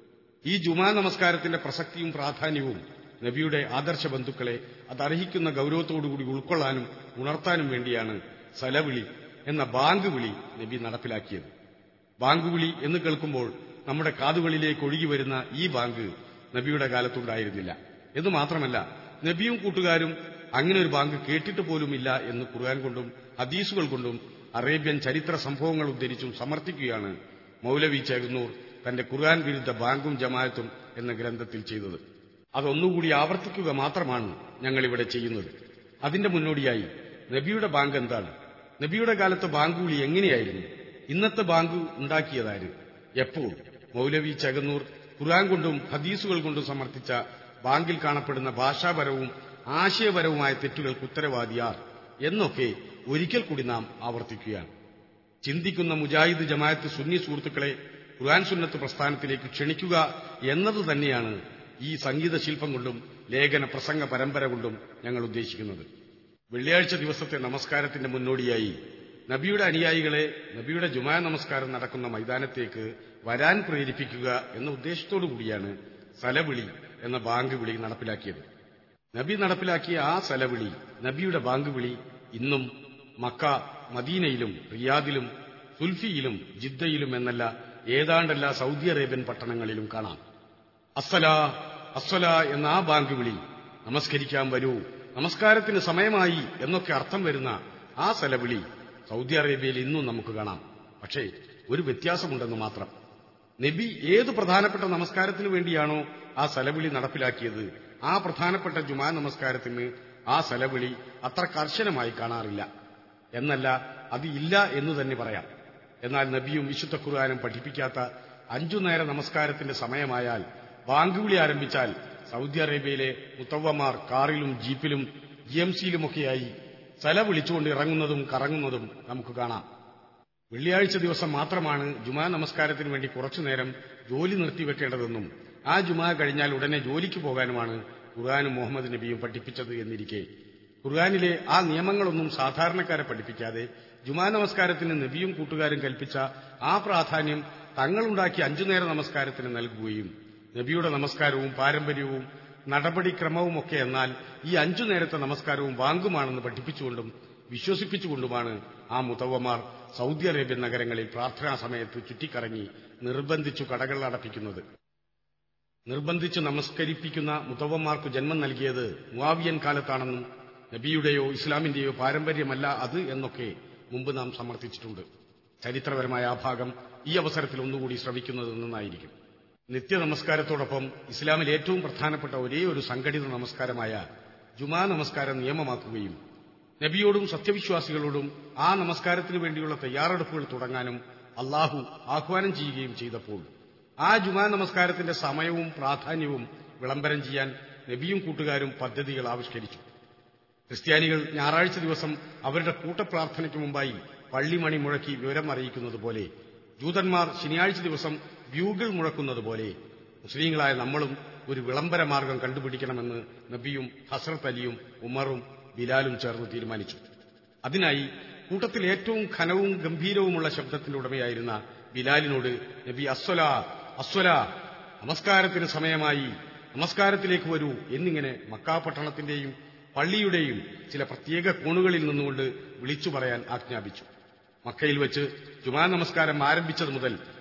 ഈ ജുമാ നമസ്കാരത്തിന്റെ പ്രസക്തിയും പ്രാധാന്യവും നബിയുടെ ആദർശ ബന്ധുക്കളെ അതർഹിക്കുന്ന ഗൗരവത്തോടുകൂടി ഉൾക്കൊള്ളാനും ഉണർത്താനും വേണ്ടിയാണ് സലവിളി എന്ന ബാങ്ക് വിളി നബി നടപ്പിലാക്കിയത് ബാങ്ക് വിളി എന്ന് കേൾക്കുമ്പോൾ നമ്മുടെ കാതുകളിലേക്ക് ഒഴുകി വരുന്ന ഈ ബാങ്ക് നബിയുടെ കാലത്തുണ്ടായിരുന്നില്ല എന്ന് മാത്രമല്ല നബിയും കൂട്ടുകാരും അങ്ങനെ ഒരു ബാങ്ക് കേട്ടിട്ട് പോലുമില്ല എന്ന് ഖുർആൻ കൊണ്ടും ഹദീസുകൾ കൊണ്ടും അറേബ്യൻ ചരിത്ര സംഭവങ്ങൾ ഉദ്ധരിച്ചും സമർത്ഥിക്കുകയാണ് മൗലവി ചേകുന്നൂർ തന്റെ ഖുർആൻ വിരുദ്ധ ബാങ്കും ജമായത്തും എന്ന ഗ്രന്ഥത്തിൽ ചെയ്തത് അതൊന്നുകൂടി ആവർത്തിക്കുക മാത്രമാണ് ഞങ്ങളിവിടെ ചെയ്യുന്നത് അതിന്റെ മുന്നോടിയായി നബിയുടെ ബാങ്ക് എന്താണ് നബിയുടെ കാലത്ത് ബാങ്ക് വിളി എങ്ങനെയായിരുന്നു ഇന്നത്തെ ബാങ്ക് ഉണ്ടാക്കിയതാര് എപ്പോൾ മൗലവി ചകന്നൂർ ഖുർആൻ കൊണ്ടും ഹദീസുകൾ കൊണ്ടും സമർത്ഥിച്ച ബാങ്കിൽ കാണപ്പെടുന്ന ഭാഷാപരവും ആശയപരവുമായ തെറ്റുകൾക്ക് ഉത്തരവാദിയാർ എന്നൊക്കെ ഒരിക്കൽ കൂടി നാം ആവർത്തിക്കുകയാണ് ചിന്തിക്കുന്ന മുജാഹിദ് ജമായത്ത് സുന്നി സുഹൃത്തുക്കളെ ഖുർആൻ സുന്നത്ത് പ്രസ്ഥാനത്തിലേക്ക് ക്ഷണിക്കുക എന്നത് തന്നെയാണ് ഈ സംഗീത ശില്പം കൊണ്ടും ലേഖന പ്രസംഗ പരമ്പര കൊണ്ടും ഞങ്ങൾ ഉദ്ദേശിക്കുന്നത് വെള്ളിയാഴ്ച ദിവസത്തെ നമസ്കാരത്തിന്റെ മുന്നോടിയായി നബിയുടെ അനുയായികളെ നബിയുടെ ജുമാ നമസ്കാരം നടക്കുന്ന മൈതാനത്തേക്ക് വരാൻ പ്രേരിപ്പിക്കുക എന്ന ഉദ്ദേശത്തോടു കൂടിയാണ് സലവിളി എന്ന ബാങ്ക് വിളി നടപ്പിലാക്കിയത് നബി നടപ്പിലാക്കിയ ആ സലവിളി നബിയുടെ ബാങ്ക് വിളി ഇന്നും മക്ക മദീനയിലും റിയാദിലും സുൽഫിയിലും ജിദ്ദയിലും എന്നല്ല ഏതാണ്ടല്ല സൗദി അറേബ്യൻ പട്ടണങ്ങളിലും കാണാം അസ്സലാ അസ്സലാ എന്ന ആ ബാങ്ക് വിളി നമസ്കരിക്കാൻ വരൂ നമസ്കാരത്തിന് സമയമായി എന്നൊക്കെ അർത്ഥം വരുന്ന ആ സലവിളി സൗദി അറേബ്യയിൽ ഇന്നും നമുക്ക് കാണാം പക്ഷേ ഒരു വ്യത്യാസമുണ്ടെന്ന് മാത്രം നബി ഏത് പ്രധാനപ്പെട്ട നമസ്കാരത്തിന് വേണ്ടിയാണോ ആ സലവിളി നടപ്പിലാക്കിയത് ആ പ്രധാനപ്പെട്ട ജുമാ നമസ്കാരത്തിന് ആ സലവിളി അത്ര കർശനമായി കാണാറില്ല എന്നല്ല അത് ഇല്ല എന്ന് തന്നെ പറയാം എന്നാൽ നബിയും വിശുദ്ധ ഖുർആാനും പഠിപ്പിക്കാത്ത അഞ്ചു നേര നമസ്കാരത്തിന്റെ സമയമായാൽ ബാങ്കുവിളി ആരംഭിച്ചാൽ സൗദി അറേബ്യയിലെ മുത്തവ്വമാർ കാറിലും ജീപ്പിലും ജി എം സിയിലുമൊക്കെയായി സല വിളിച്ചുകൊണ്ട് ഇറങ്ങുന്നതും കറങ്ങുന്നതും നമുക്ക് കാണാം വെള്ളിയാഴ്ച ദിവസം മാത്രമാണ് ജുമാ നമസ്കാരത്തിന് വേണ്ടി കുറച്ചുനേരം ജോലി നിർത്തിവെക്കേണ്ടതെന്നും ആ ജുമാ കഴിഞ്ഞാൽ ഉടനെ ജോലിക്ക് പോകാനുമാണ് ഖുർആാനും മുഹമ്മദ് നബിയും പഠിപ്പിച്ചത് എന്നിരിക്കെ ഖുർആാനിലെ ആ നിയമങ്ങളൊന്നും സാധാരണക്കാരെ പഠിപ്പിക്കാതെ ജുമാ നമസ്കാരത്തിന് നബിയും കൂട്ടുകാരും കൽപ്പിച്ച ആ പ്രാധാന്യം തങ്ങളുണ്ടാക്കിയ അഞ്ചുനേര നമസ്കാരത്തിന് നൽകുകയും നബിയുടെ നമസ്കാരവും പാരമ്പര്യവും നടപടിക്രമവുമൊക്കെ എന്നാൽ ഈ അഞ്ചു നേരത്തെ നമസ്കാരവും വാങ്കുമാണെന്ന് പഠിപ്പിച്ചുകൊണ്ടും വിശ്വസിപ്പിച്ചുകൊണ്ടുമാണ് ആ മുതവമാർ സൗദി അറേബ്യൻ നഗരങ്ങളിൽ പ്രാർത്ഥനാ സമയത്ത് ചുറ്റിക്കറങ്ങി നിർബന്ധിച്ചു കടകൾ അടപ്പിക്കുന്നത് നിർബന്ധിച്ച് നമസ്കരിപ്പിക്കുന്ന മുതവന്മാർക്ക് ജന്മം നൽകിയത് മുവാവിയൻ കാലത്താണെന്നും നബിയുടെയോ ഇസ്ലാമിന്റെയോ പാരമ്പര്യമല്ല അത് എന്നൊക്കെ മുമ്പ് നാം സമർത്ഥിച്ചിട്ടുണ്ട് ചരിത്രപരമായ ആ ഭാഗം ഈ അവസരത്തിൽ ഒന്നുകൂടി ശ്രവിക്കുന്നത് നന്നായിരിക്കും നിത്യ നമസ്കാരത്തോടൊപ്പം ഇസ്ലാമിൽ ഏറ്റവും പ്രധാനപ്പെട്ട ഒരേ ഒരു സംഘടിത നമസ്കാരമായ ജുമാ നമസ്കാരം നിയമമാക്കുകയും നബിയോടും സത്യവിശ്വാസികളോടും ആ നമസ്കാരത്തിനു വേണ്ടിയുള്ള തയ്യാറെടുപ്പുകൾ തുടങ്ങാനും അള്ളാഹു ആഹ്വാനം ചെയ്യുകയും ചെയ്തപ്പോൾ ആ ജുമാ നമസ്കാരത്തിന്റെ സമയവും പ്രാധാന്യവും വിളംബരം ചെയ്യാൻ നബിയും കൂട്ടുകാരും പദ്ധതികൾ ആവിഷ്കരിച്ചു ക്രിസ്ത്യാനികൾ ഞായറാഴ്ച ദിവസം അവരുടെ കൂട്ടപ്രാർത്ഥനയ്ക്ക് മുമ്പായി പള്ളിമണി മുഴക്കി വിവരം അറിയിക്കുന്നത് പോലെ ജൂതന്മാർ ശനിയാഴ്ച ദിവസം ബ്യൂഗിൾ മുഴക്കുന്നത് പോലെ മുസ്ലിങ്ങളായ നമ്മളും ഒരു വിളംബര മാർഗം കണ്ടുപിടിക്കണമെന്ന് നബിയും ഹസ്രത്ത് അലിയും ഉമറും ബിലാലും ചേർന്ന് തീരുമാനിച്ചു അതിനായി കൂട്ടത്തിൽ ഏറ്റവും ഘനവും ഗംഭീരവുമുള്ള ശബ്ദത്തിന്റെ ഉടമയായിരുന്ന ബിലാലിനോട് നബി അസ്വല അസ്വല നമസ്കാരത്തിന് സമയമായി നമസ്കാരത്തിലേക്ക് വരൂ എന്നിങ്ങനെ മക്കാപട്ടണത്തിന്റെയും പള്ളിയുടെയും ചില പ്രത്യേക കോണുകളിൽ നിന്നുകൊണ്ട് വിളിച്ചു പറയാൻ ആജ്ഞാപിച്ചു മക്കയിൽ വെച്ച് ജുമാ നമസ്കാരം ആരംഭിച്ചത് മുതൽ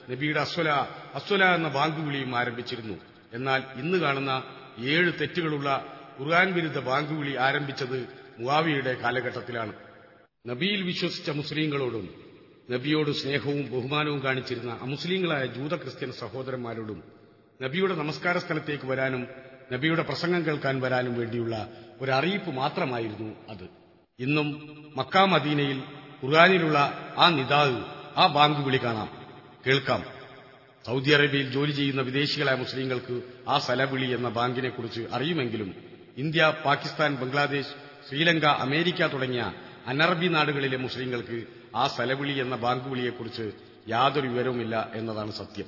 നബിയുടെ അസ്വല അസ്വല എന്ന ബാങ്ക് വിളിയും ആരംഭിച്ചിരുന്നു എന്നാൽ ഇന്ന് കാണുന്ന ഏഴ് തെറ്റുകളുള്ള ഖുർആൻ വിരുദ്ധ ബാങ്ക് വിളി ആരംഭിച്ചത് മുവാവിയുടെ കാലഘട്ടത്തിലാണ് നബിയിൽ വിശ്വസിച്ച മുസ്ലിങ്ങളോടും നബിയോട് സ്നേഹവും ബഹുമാനവും കാണിച്ചിരുന്ന അമുസ്ലിങ്ങളായ ജൂത ക്രിസ്ത്യൻ സഹോദരന്മാരോടും നബിയുടെ നമസ്കാര സ്ഥലത്തേക്ക് വരാനും നബിയുടെ പ്രസംഗം കേൾക്കാൻ വരാനും വേണ്ടിയുള്ള ഒരു അറിയിപ്പ് മാത്രമായിരുന്നു അത് ഇന്നും മക്കാ മദീനയിൽ ഖുർആാനിലുള്ള ആ നിതാവ് ആ ബാങ്ക് വിളി കാണാം കേൾക്കാം സൗദി അറേബ്യയിൽ ജോലി ചെയ്യുന്ന വിദേശികളായ മുസ്ലിങ്ങൾക്ക് ആ സലവിളി എന്ന ബാങ്കിനെക്കുറിച്ച് അറിയുമെങ്കിലും ഇന്ത്യ പാകിസ്ഥാൻ ബംഗ്ലാദേശ് ശ്രീലങ്ക അമേരിക്ക തുടങ്ങിയ അനറബി നാടുകളിലെ മുസ്ലിങ്ങൾക്ക് ആ സലവിളി എന്ന ബാങ്ക് വിളിയെക്കുറിച്ച് യാതൊരു വിവരവുമില്ല എന്നതാണ് സത്യം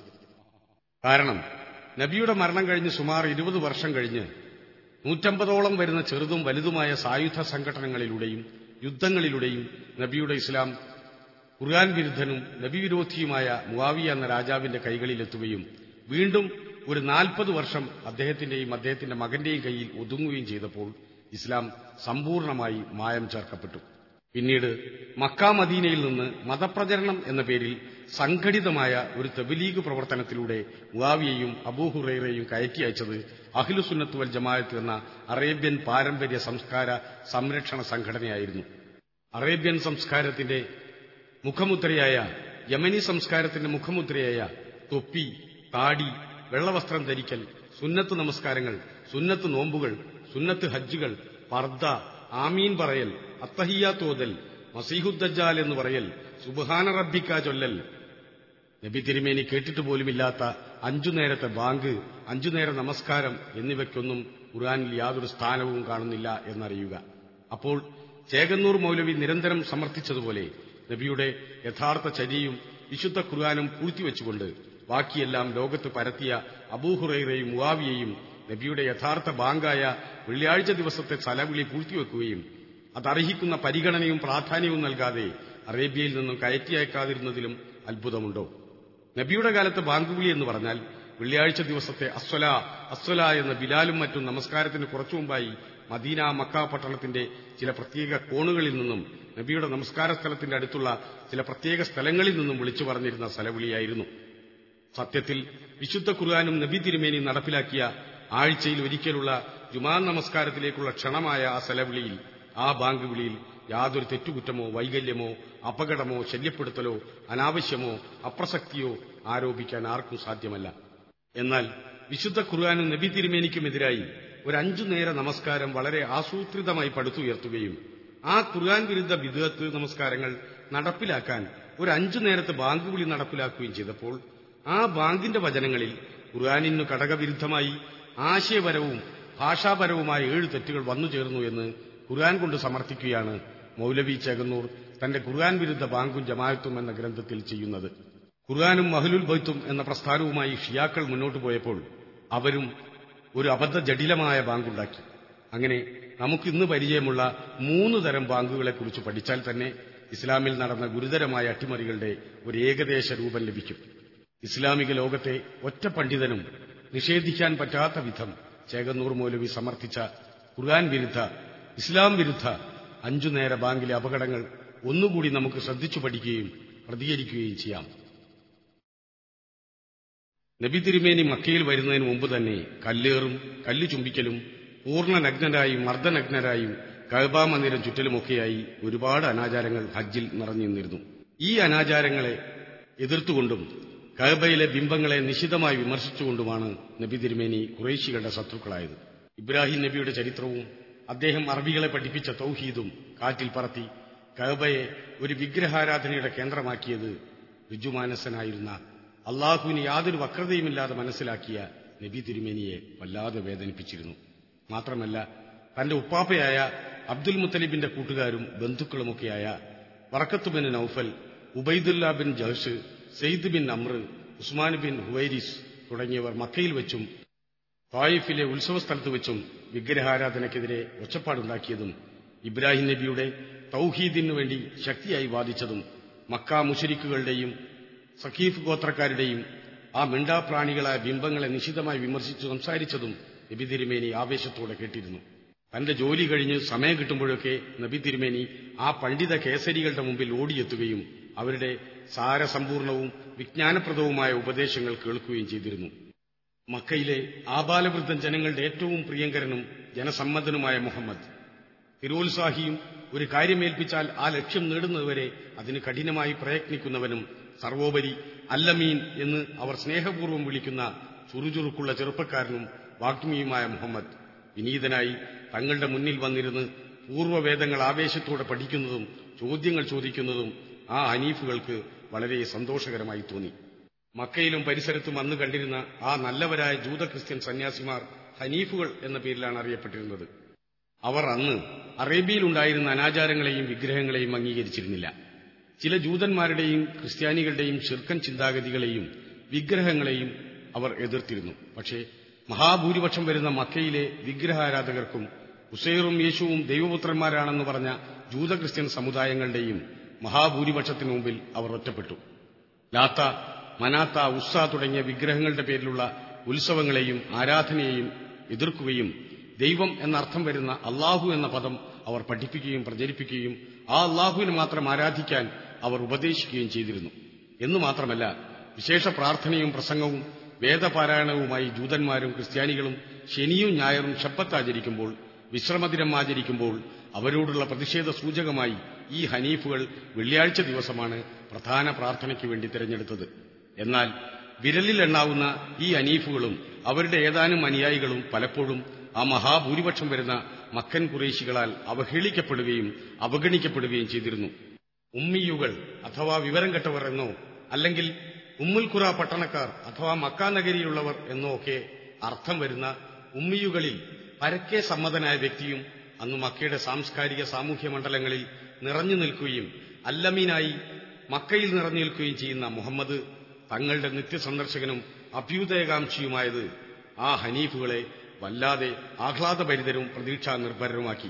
കാരണം നബിയുടെ മരണം കഴിഞ്ഞ് സുമാർ ഇരുപത് വർഷം കഴിഞ്ഞ് നൂറ്റമ്പതോളം വരുന്ന ചെറുതും വലുതുമായ സായുധ സംഘടനകളിലൂടെയും യുദ്ധങ്ങളിലൂടെയും നബിയുടെ ഇസ്ലാം ഖുർആൻ വിരുദ്ധനും നബിവിരോധിയുമായ മുവാവിയ എന്ന രാജാവിന്റെ കൈകളിലെത്തുകയും വീണ്ടും ഒരു നാൽപ്പത് വർഷം അദ്ദേഹത്തിന്റെയും അദ്ദേഹത്തിന്റെ മകന്റെയും കയ്യിൽ ഒതുങ്ങുകയും ചെയ്തപ്പോൾ ഇസ്ലാം സമ്പൂർണമായി മായം ചേർക്കപ്പെട്ടു പിന്നീട് മക്ക മദീനയിൽ നിന്ന് മതപ്രചരണം എന്ന പേരിൽ സംഘടിതമായ ഒരു തെബലീഗ് പ്രവർത്തനത്തിലൂടെ മുവാവിയെയും അബൂഹുറൈറയും കയറ്റി അയച്ചത് അഖിലുസുന്നത്ത് വൽ ജമാഅത്ത് എന്ന അറേബ്യൻ പാരമ്പര്യ സംസ്കാര സംരക്ഷണ സംഘടനയായിരുന്നു അറേബ്യൻ സംസ്കാരത്തിന്റെ മുഖമുദ്രയായ യമനി സംസ്കാരത്തിന്റെ മുഖമുദ്രയായ തൊപ്പി താടി വെള്ളവസ്ത്രം ധരിക്കൽ സുന്നത്ത് നമസ്കാരങ്ങൾ സുന്നത്ത് നോമ്പുകൾ സുന്നത്ത് ഹജ്ജുകൾ പർദ്ദ ആമീൻ പറയൽ അത്തഹിയ തോതൽ മസീഹുദ്ദജാൽ എന്ന് പറയൽ സുബഹാന റബ്ബിക്ക ചൊല്ലൽ നബി തിരുമേനി കേട്ടിട്ട് പോലുമില്ലാത്ത അഞ്ചു നേരത്തെ ബാങ്ക് അഞ്ചു നേര നമസ്കാരം എന്നിവയ്ക്കൊന്നും ഖുർആാനിൽ യാതൊരു സ്ഥാനവും കാണുന്നില്ല എന്നറിയുക അപ്പോൾ ചേകന്നൂർ മൗലവി നിരന്തരം സമർത്ഥിച്ചതുപോലെ നബിയുടെ യഥാർത്ഥ ചര്യയും വിശുദ്ധ ഖുർആാനും പൂഴ്ത്തിവെച്ചുകൊണ്ട് ബാക്കിയെല്ലാം ലോകത്ത് പരത്തിയ അബൂഹുറൈറയും മുവാവിയെയും നബിയുടെ യഥാർത്ഥ ബാങ്കായ വെള്ളിയാഴ്ച ദിവസത്തെ സലവിളി പൂഴ്ത്തിവെക്കുകയും അതർഹിക്കുന്ന പരിഗണനയും പ്രാധാന്യവും നൽകാതെ അറേബ്യയിൽ നിന്നും കയറ്റി അയക്കാതിരുന്നതിലും അത്ഭുതമുണ്ടോ നബിയുടെ കാലത്ത് ബാങ്കുവിളി എന്ന് പറഞ്ഞാൽ വെള്ളിയാഴ്ച ദിവസത്തെ അസ്വല അസ്വല എന്ന ബിലാലും മറ്റും നമസ്കാരത്തിന് കുറച്ചു മുമ്പായി മദീന മക്ക പട്ടണത്തിന്റെ ചില പ്രത്യേക കോണുകളിൽ നിന്നും നബിയുടെ നമസ്കാര സ്ഥലത്തിന്റെ അടുത്തുള്ള ചില പ്രത്യേക സ്ഥലങ്ങളിൽ നിന്നും വിളിച്ചു പറഞ്ഞിരുന്ന സ്ഥലവിളിയായിരുന്നു സത്യത്തിൽ വിശുദ്ധ ഖുർആാനും നബി തിരുമേനിയും നടപ്പിലാക്കിയ ആഴ്ചയിൽ ഒരിക്കലുള്ള ജുമാ നമസ്കാരത്തിലേക്കുള്ള ക്ഷണമായ ആ സ്ഥലവിളിയിൽ ആ ബാങ്ക് വിളിയിൽ യാതൊരു തെറ്റുകുറ്റമോ വൈകല്യമോ അപകടമോ ശല്യപ്പെടുത്തലോ അനാവശ്യമോ അപ്രസക്തിയോ ആരോപിക്കാൻ ആർക്കും സാധ്യമല്ല എന്നാൽ വിശുദ്ധ ഖുർആാനും നബി തിരുമേനിക്കുമെതിരായി ഒരു അഞ്ചു നേര നമസ്കാരം വളരെ ആസൂത്രിതമായി പടുത്തുയർത്തുകയും ആ ഖുർആൻ വിരുദ്ധ വിദഗത്ത് നമസ്കാരങ്ങൾ നടപ്പിലാക്കാൻ ഒരു അഞ്ചു നേരത്തെ ബാങ്ക് വിളി നടപ്പിലാക്കുകയും ചെയ്തപ്പോൾ ആ ബാങ്കിന്റെ വചനങ്ങളിൽ ഖുർആാനിനു ഘടകവിരുദ്ധമായി ആശയപരവും ഭാഷാപരവുമായ ഏഴ് തെറ്റുകൾ വന്നു ചേർന്നു എന്ന് ഖുർആൻ കൊണ്ട് സമർത്ഥിക്കുകയാണ് മൗലവി ചേകന്നൂർ തന്റെ ഖുർആൻ വിരുദ്ധ ബാങ്കും ജമായത്തും എന്ന ഗ്രന്ഥത്തിൽ ചെയ്യുന്നത് ഖുർആാനും മഹലുൽ ബൈത്തും എന്ന പ്രസ്ഥാനവുമായി ഷിയാക്കൾ മുന്നോട്ടു പോയപ്പോൾ അവരും ഒരു അബദ്ധ ജടിലമായ ബാങ്കുണ്ടാക്കി അങ്ങനെ നമുക്കിന്ന് പരിചയമുള്ള മൂന്ന് തരം ബാങ്കുകളെക്കുറിച്ച് പഠിച്ചാൽ തന്നെ ഇസ്ലാമിൽ നടന്ന ഗുരുതരമായ അട്ടിമറികളുടെ ഒരു ഏകദേശ രൂപം ലഭിക്കും ഇസ്ലാമിക ലോകത്തെ ഒറ്റ പണ്ഡിതനും നിഷേധിക്കാൻ പറ്റാത്ത വിധം ചേകന്നൂർ മൗലവി സമർത്ഥിച്ച ഖുർആൻ വിരുദ്ധ ഇസ്ലാം വിരുദ്ധ അഞ്ചു നേര ബാങ്കിലെ അപകടങ്ങൾ ഒന്നുകൂടി നമുക്ക് ശ്രദ്ധിച്ചു പഠിക്കുകയും പ്രതികരിക്കുകയും ചെയ്യാം നബി തിരുമേനി മക്കയിൽ വരുന്നതിന് മുമ്പ് തന്നെ കല്ലേറും കല്ല് ചുംബിക്കലും പൂർണ്ണ നഗ്നരായും മർദ്ദനഗ്നരായും കഴബാ മന്ദിരം ചുറ്റലുമൊക്കെയായി ഒരുപാട് അനാചാരങ്ങൾ ഹജ്ജിൽ നിറഞ്ഞു നിന്നിരുന്നു ഈ അനാചാരങ്ങളെ എതിർത്തുകൊണ്ടും കഴബയിലെ ബിംബങ്ങളെ നിശിതമായി വിമർശിച്ചുകൊണ്ടുമാണ് നബി തിരുമേനി കുറേശികളുടെ ശത്രുക്കളായത് ഇബ്രാഹിം നബിയുടെ ചരിത്രവും അദ്ദേഹം അറബികളെ പഠിപ്പിച്ച തൗഹീദും കാറ്റിൽ പറത്തി കഴബയെ ഒരു വിഗ്രഹാരാധനയുടെ കേന്ദ്രമാക്കിയത് ഋജുമാനസനായിരുന്ന അള്ളാഹുവിന് യാതൊരു വക്രതയുമില്ലാതെ മനസ്സിലാക്കിയ നബി തിരുമേനിയെ വല്ലാതെ വേദനിപ്പിച്ചിരുന്നു മാത്രമല്ല തന്റെ ഉപ്പാപ്പയായ അബ്ദുൽ മുത്തലിബിന്റെ കൂട്ടുകാരും ബന്ധുക്കളുമൊക്കെയായ Waraqah bin Nawfal Ubaidullah bin Jahsh Zaid bin Amr Usman bin ഹുവൈരിസ് തുടങ്ങിയവർ മക്കയിൽ വെച്ചും തായിഫിലെ ഉത്സവസ്ഥലത്ത് വെച്ചും വിഗ്രഹാരാധനയ്ക്കെതിരെ ഒച്ചപ്പാടുണ്ടാക്കിയതും ഇബ്രാഹിം നബിയുടെ തൗഹീദിനു വേണ്ടി ശക്തിയായി വാദിച്ചതും മക്ക മുഷരിക്കുകളുടെയും സഖീഫ് ഗോത്രക്കാരുടെയും ആ മിണ്ടാപ്രാണികളായ ബിംബങ്ങളെ നിശിതമായി വിമർശിച്ചു സംസാരിച്ചതും നബി തിരുമേനി ആവേശത്തോടെ കേട്ടിരുന്നു തന്റെ ജോലി കഴിഞ്ഞ് സമയം കിട്ടുമ്പോഴൊക്കെ നബി തിരുമേനി ആ പണ്ഡിത കേസരികളുടെ മുമ്പിൽ ഓടിയെത്തുകയും അവരുടെ സാരസമ്പൂർണവും വിജ്ഞാനപ്രദവുമായ ഉപദേശങ്ങൾ കേൾക്കുകയും ചെയ്തിരുന്നു മക്കയിലെ ആബാലവൃദ്ധൻ ജനങ്ങളുടെ ഏറ്റവും പ്രിയങ്കരനും ജനസമ്മതനുമായ മുഹമ്മദ് തിരോത്സാഹിയും ഒരു കാര്യമേൽപ്പിച്ചാൽ ആ ലക്ഷ്യം നേടുന്നതുവരെ അതിന് കഠിനമായി പ്രയത്നിക്കുന്നവനും സർവോപരി അല്ലമീൻ എന്ന് അവർ സ്നേഹപൂർവ്വം വിളിക്കുന്ന ചുറുചുറുക്കുള്ള ചെറുപ്പക്കാരനും വാഗ്മിയുമായ മുഹമ്മദ് വിനീതനായി തങ്ങളുടെ മുന്നിൽ വന്നിരുന്ന് പൂർവ്വവേദങ്ങൾ ആവേശത്തോടെ പഠിക്കുന്നതും ചോദ്യങ്ങൾ ചോദിക്കുന്നതും ആ ഹനീഫുകൾക്ക് വളരെ സന്തോഷകരമായി തോന്നി മക്കയിലും പരിസരത്തും അന്ന് കണ്ടിരുന്ന ആ നല്ലവരായ ജൂത ക്രിസ്ത്യൻ സന്യാസിമാർ ഹനീഫുകൾ എന്ന പേരിലാണ് അറിയപ്പെട്ടിരുന്നത് അവർ അന്ന് അറേബ്യയിലുണ്ടായിരുന്ന അനാചാരങ്ങളെയും വിഗ്രഹങ്ങളെയും അംഗീകരിച്ചിരുന്നില്ല ചില ജൂതന്മാരുടെയും ക്രിസ്ത്യാനികളുടെയും ശിർക്കൻ ചിന്താഗതികളെയും വിഗ്രഹങ്ങളെയും അവർ എതിർത്തിരുന്നു പക്ഷേ മഹാഭൂരിപക്ഷം വരുന്ന മക്കയിലെ വിഗ്രഹാരാധകർക്കും ഉസൈറും യേശുവും ദൈവപുത്രന്മാരാണെന്ന് പറഞ്ഞ ജൂത ക്രിസ്ത്യൻ സമുദായങ്ങളുടെയും മഹാഭൂരിപക്ഷത്തിനു മുമ്പിൽ അവർ ഒറ്റപ്പെട്ടു ലാത്ത മനാത്ത ഉസ്സ തുടങ്ങിയ വിഗ്രഹങ്ങളുടെ പേരിലുള്ള ഉത്സവങ്ങളെയും ആരാധനയെയും എതിർക്കുകയും ദൈവം എന്നർത്ഥം വരുന്ന അള്ളാഹു എന്ന പദം അവർ പഠിപ്പിക്കുകയും പ്രചരിപ്പിക്കുകയും ആ അള്ളാഹുവിനെ മാത്രം ആരാധിക്കാൻ അവർ ഉപദേശിക്കുകയും ചെയ്തിരുന്നു എന്നു മാത്രമല്ല വിശേഷ പ്രാർത്ഥനയും പ്രസംഗവും വേദപാരായണവുമായി ജൂതന്മാരും ക്രിസ്ത്യാനികളും ശനിയും ഞായറും ശപ്പത്താചരിക്കുമ്പോൾ വിശ്രമദിനം ആചരിക്കുമ്പോൾ അവരോടുള്ള പ്രതിഷേധ സൂചകമായി ഈ ഹനീഫുകൾ വെള്ളിയാഴ്ച ദിവസമാണ് പ്രധാന പ്രാർത്ഥനയ്ക്ക് വേണ്ടി തിരഞ്ഞെടുത്തത് എന്നാൽ വിരലിലെണ്ണാവുന്ന ഈ അനീഫുകളും അവരുടെ ഏതാനും അനുയായികളും പലപ്പോഴും ആ മഹാഭൂരിപക്ഷം വരുന്ന മക്കൻ കുറേശികളാൽ അവഹേളിക്കപ്പെടുകയും അവഗണിക്കപ്പെടുകയും ചെയ്തിരുന്നു ഉമ്മിയുകൾ അഥവാ വിവരം കെട്ടവർ എന്നോ അല്ലെങ്കിൽ ഉമ്മുൽഖുറ പട്ടണക്കാർ അഥവാ മക്ക നഗരിയിലുള്ളവർ എന്നോ ഒക്കെ അർത്ഥം വരുന്ന ഉമ്മിയുകളിൽ പരക്കെ സമ്മതനായ വ്യക്തിയും അന്ന് മക്കയുടെ സാംസ്കാരിക സാമൂഹ്യ മണ്ഡലങ്ങളിൽ നിറഞ്ഞു നിൽക്കുകയും അല്ലമീനായി മക്കയിൽ നിറഞ്ഞു നിൽക്കുകയും ചെയ്യുന്ന മുഹമ്മദ് തങ്ങളുടെ നിത്യസന്ദർശകനും അഭ്യുദയകാംക്ഷിയുമായത് ആ ഹനീഫുകളെ വല്ലാതെ ആഹ്ലാദഭരിതരും പ്രതീക്ഷാ നിർഭരരുമാക്കി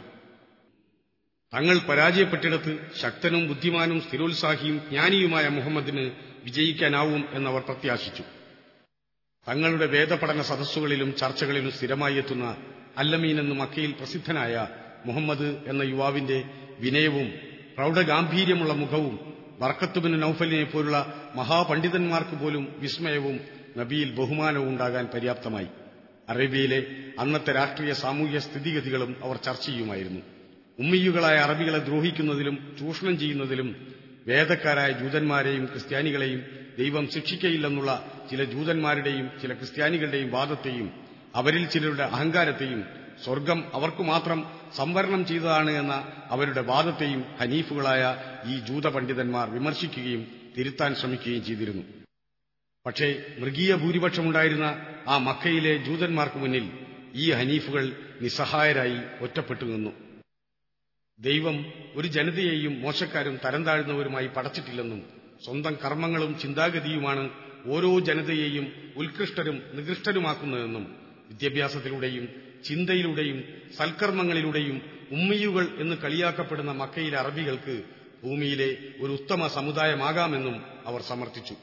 തങ്ങൾ പരാജയപ്പെട്ടിടത്ത് ശക്തനും ബുദ്ധിമാനും സ്ഥിരോത്സാഹിയും ജ്ഞാനിയുമായ മുഹമ്മദിന് വിജയിക്കാനാവും എന്നവർ പ്രത്യാശിച്ചു തങ്ങളുടെ വേദപഠന സദസ്സുകളിലും ചർച്ചകളിലും സ്ഥിരമായി എത്തുന്ന അല്ലമീൻ എന്ന് മക്കയിൽ പ്രസിദ്ധനായ മുഹമ്മദ് എന്ന യുവാവിന്റെ വിനയവും പ്രൗഢഗാംഭീര്യമുള്ള മുഖവും ബർക്കത്തുബിന് നൌഫലിനെ പോലുള്ള മഹാപണ്ഡിതന്മാർക്ക് പോലും വിസ്മയവും നബിയിൽ ബഹുമാനവും ഉണ്ടാകാൻ പര്യാപ്തമായി അറേബ്യയിലെ അന്നത്തെ രാഷ്ട്രീയ സാമൂഹ്യ സ്ഥിതിഗതികളും അവർ ചർച്ച ചെയ്യുമായിരുന്നു ഉമ്മിയുകളായ അറബികളെ ദ്രോഹിക്കുന്നതിലും ചൂഷണം ചെയ്യുന്നതിലും വേദക്കാരായ ജൂതന്മാരെയും ക്രിസ്ത്യാനികളെയും ദൈവം ശിക്ഷിക്കയില്ലെന്നുള്ള ചില ജൂതന്മാരുടെയും ചില ക്രിസ്ത്യാനികളുടെയും വാദത്തെയും അവരിൽ ചിലരുടെ അഹങ്കാരത്തെയും സ്വർഗം അവർക്കു മാത്രം സംവരണം ചെയ്തതാണ് എന്ന അവരുടെ വാദത്തെയും ഹനീഫുകളായ ഈ ജൂത പണ്ഡിതന്മാർ വിമർശിക്കുകയും തിരുത്താൻ ശ്രമിക്കുകയും ചെയ്തിരുന്നു പക്ഷേ മൃഗീയ ഭൂരിപക്ഷമുണ്ടായിരുന്ന ആ മക്കയിലെ ജൂതന്മാർക്ക് മുന്നിൽ ഈ ഹനീഫുകൾ നിസ്സഹായരായി ഒറ്റപ്പെട്ടു നിന്നു ദൈവം ഒരു ജനതയെയും മോശക്കാരും തരം താഴ്ന്നവരുമായി പടച്ചിട്ടില്ലെന്നും സ്വന്തം കർമ്മങ്ങളും ചിന്താഗതിയുമാണ് ഓരോ ജനതയെയും ഉത്കൃഷ്ടരും നികൃഷ്ടരുമാക്കുന്നതെന്നും വിദ്യാഭ്യാസത്തിലൂടെയും ചിന്തയിലൂടെയും സൽക്കർമ്മങ്ങളിലൂടെയും ഉമ്മിയുകൾ എന്ന് കളിയാക്കപ്പെടുന്ന മക്കയിലെ അറബികൾക്ക് ഭൂമിയിലെ ഒരു ഉത്തമ സമുദായമാകാമെന്നും അവർ സമർത്ഥിച്ചു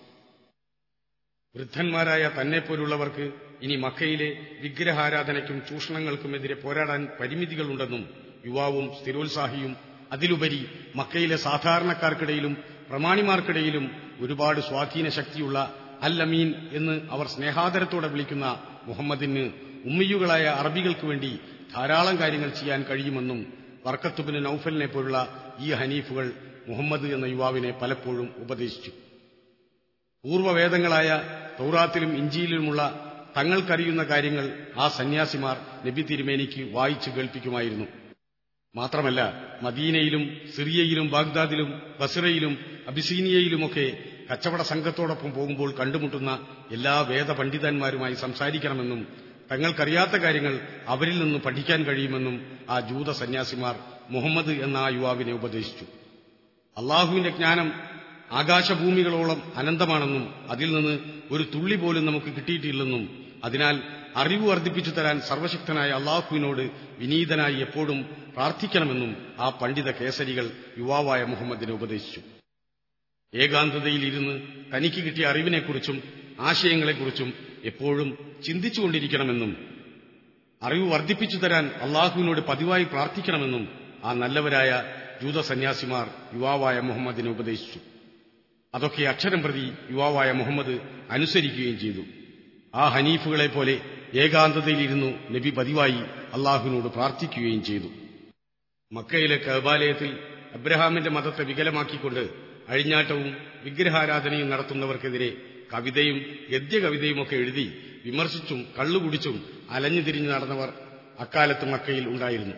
വൃദ്ധന്മാരായ തന്നെപ്പോലുള്ളവർക്ക് ഇനി മക്കയിലെ വിഗ്രഹാരാധനയ്ക്കും ചൂഷണങ്ങൾക്കുമെതിരെ പോരാടാൻ പരിമിതികളുണ്ടെന്നും യുവാവും സ്ഥിരോത്സാഹിയും അതിലുപരി മക്കയിലെ സാധാരണക്കാർക്കിടയിലും പ്രമാണിമാർക്കിടയിലും ഒരുപാട് സ്വാധീന ശക്തിയുള്ള അൽ അമീൻ എന്ന് അവർ സ്നേഹാദരത്തോടെ വിളിക്കുന്ന മുഹമ്മദിന് ഉമ്മിയുകളായ അറബികൾക്ക് വേണ്ടി ധാരാളം കാര്യങ്ങൾ ചെയ്യാൻ കഴിയുമെന്നും വർക്കത്തുബിന് നൌഫലിനെ പോലുള്ള ഈ ഹനീഫുകൾ മുഹമ്മദ് എന്ന യുവാവിനെ പലപ്പോഴും ഉപദേശിച്ചു പൂർവ്വവേദങ്ങളായ തൗറാത്തിലും ഇഞ്ചിയിലുമുള്ള തങ്ങൾക്കറിയുന്ന കാര്യങ്ങൾ ആ സന്യാസിമാർ നബി തിരുമേനിക്ക് വായിച്ചു കേൾപ്പിക്കുമായിരുന്നു മാത്രമല്ല മദീനയിലും സിറിയയിലും ബാഗ്ദാദിലും ബസിറയിലും അബിസീനിയയിലുമൊക്കെ കച്ചവട സംഘത്തോടൊപ്പം പോകുമ്പോൾ കണ്ടുമുട്ടുന്ന എല്ലാ വേദപണ്ഡിതന്മാരുമായി സംസാരിക്കണമെന്നും തങ്ങൾക്കറിയാത്ത കാര്യങ്ങൾ അവരിൽ നിന്ന് പഠിക്കാൻ കഴിയുമെന്നും ആ ജൂത സന്യാസിമാർ മുഹമ്മദ് എന്ന ആ യുവാവിനെ ഉപദേശിച്ചു അള്ളാഹുവിന്റെ ജ്ഞാനം ആകാശഭൂമികളോളം അനന്തമാണെന്നും അതിൽ നിന്ന് ഒരു തുള്ളി പോലും നമുക്ക് കിട്ടിയിട്ടില്ലെന്നും അതിനാൽ അറിവ് വർദ്ധിപ്പിച്ചു തരാൻ സർവശക്തനായ അള്ളാഹുവിനോട് വിനീതനായി എപ്പോഴും പ്രാർത്ഥിക്കണമെന്നും ആ പണ്ഡിത കേസരികൾ യുവാവായ മുഹമ്മദിനെ ഉപദേശിച്ചു ഏകാന്തതയിൽ ഇരുന്ന് തനിക്ക് കിട്ടിയ അറിവിനെക്കുറിച്ചും ആശയങ്ങളെക്കുറിച്ചും എപ്പോഴും ചിന്തിച്ചുകൊണ്ടിരിക്കണമെന്നും അറിവ് വർദ്ധിപ്പിച്ചു തരാൻ അള്ളാഹുവിനോട് പതിവായി പ്രാർത്ഥിക്കണമെന്നും ആ നല്ലവരായ ജൂത സന്യാസിമാർ യുവാവായ മുഹമ്മദിനെ ഉപദേശിച്ചു അതൊക്കെ അക്ഷരം പ്രതി യുവാവായ മുഹമ്മദ് അനുസരിക്കുകയും ചെയ്തു ആ ഹനീഫുകളെ പോലെ ഏകാന്തതയിലിരുന്നു നബി പതിവായി അള്ളാഹുവിനോട് പ്രാർത്ഥിക്കുകയും ചെയ്തു മക്കയിലെ കബാലയത്തിൽ അബ്രഹാമിന്റെ മതത്തെ വികലമാക്കിക്കൊണ്ട് അഴിഞ്ഞാട്ടവും വിഗ്രഹാരാധനയും നടത്തുന്നവർക്കെതിരെ കവിതയും ഗദ്യകവിതയുമൊക്കെ എഴുതി വിമർശിച്ചും കള്ളുകുടിച്ചും അലഞ്ഞുതിരിഞ്ഞു നടന്നവർ അക്കാലത്ത് മക്കയിൽ ഉണ്ടായിരുന്നു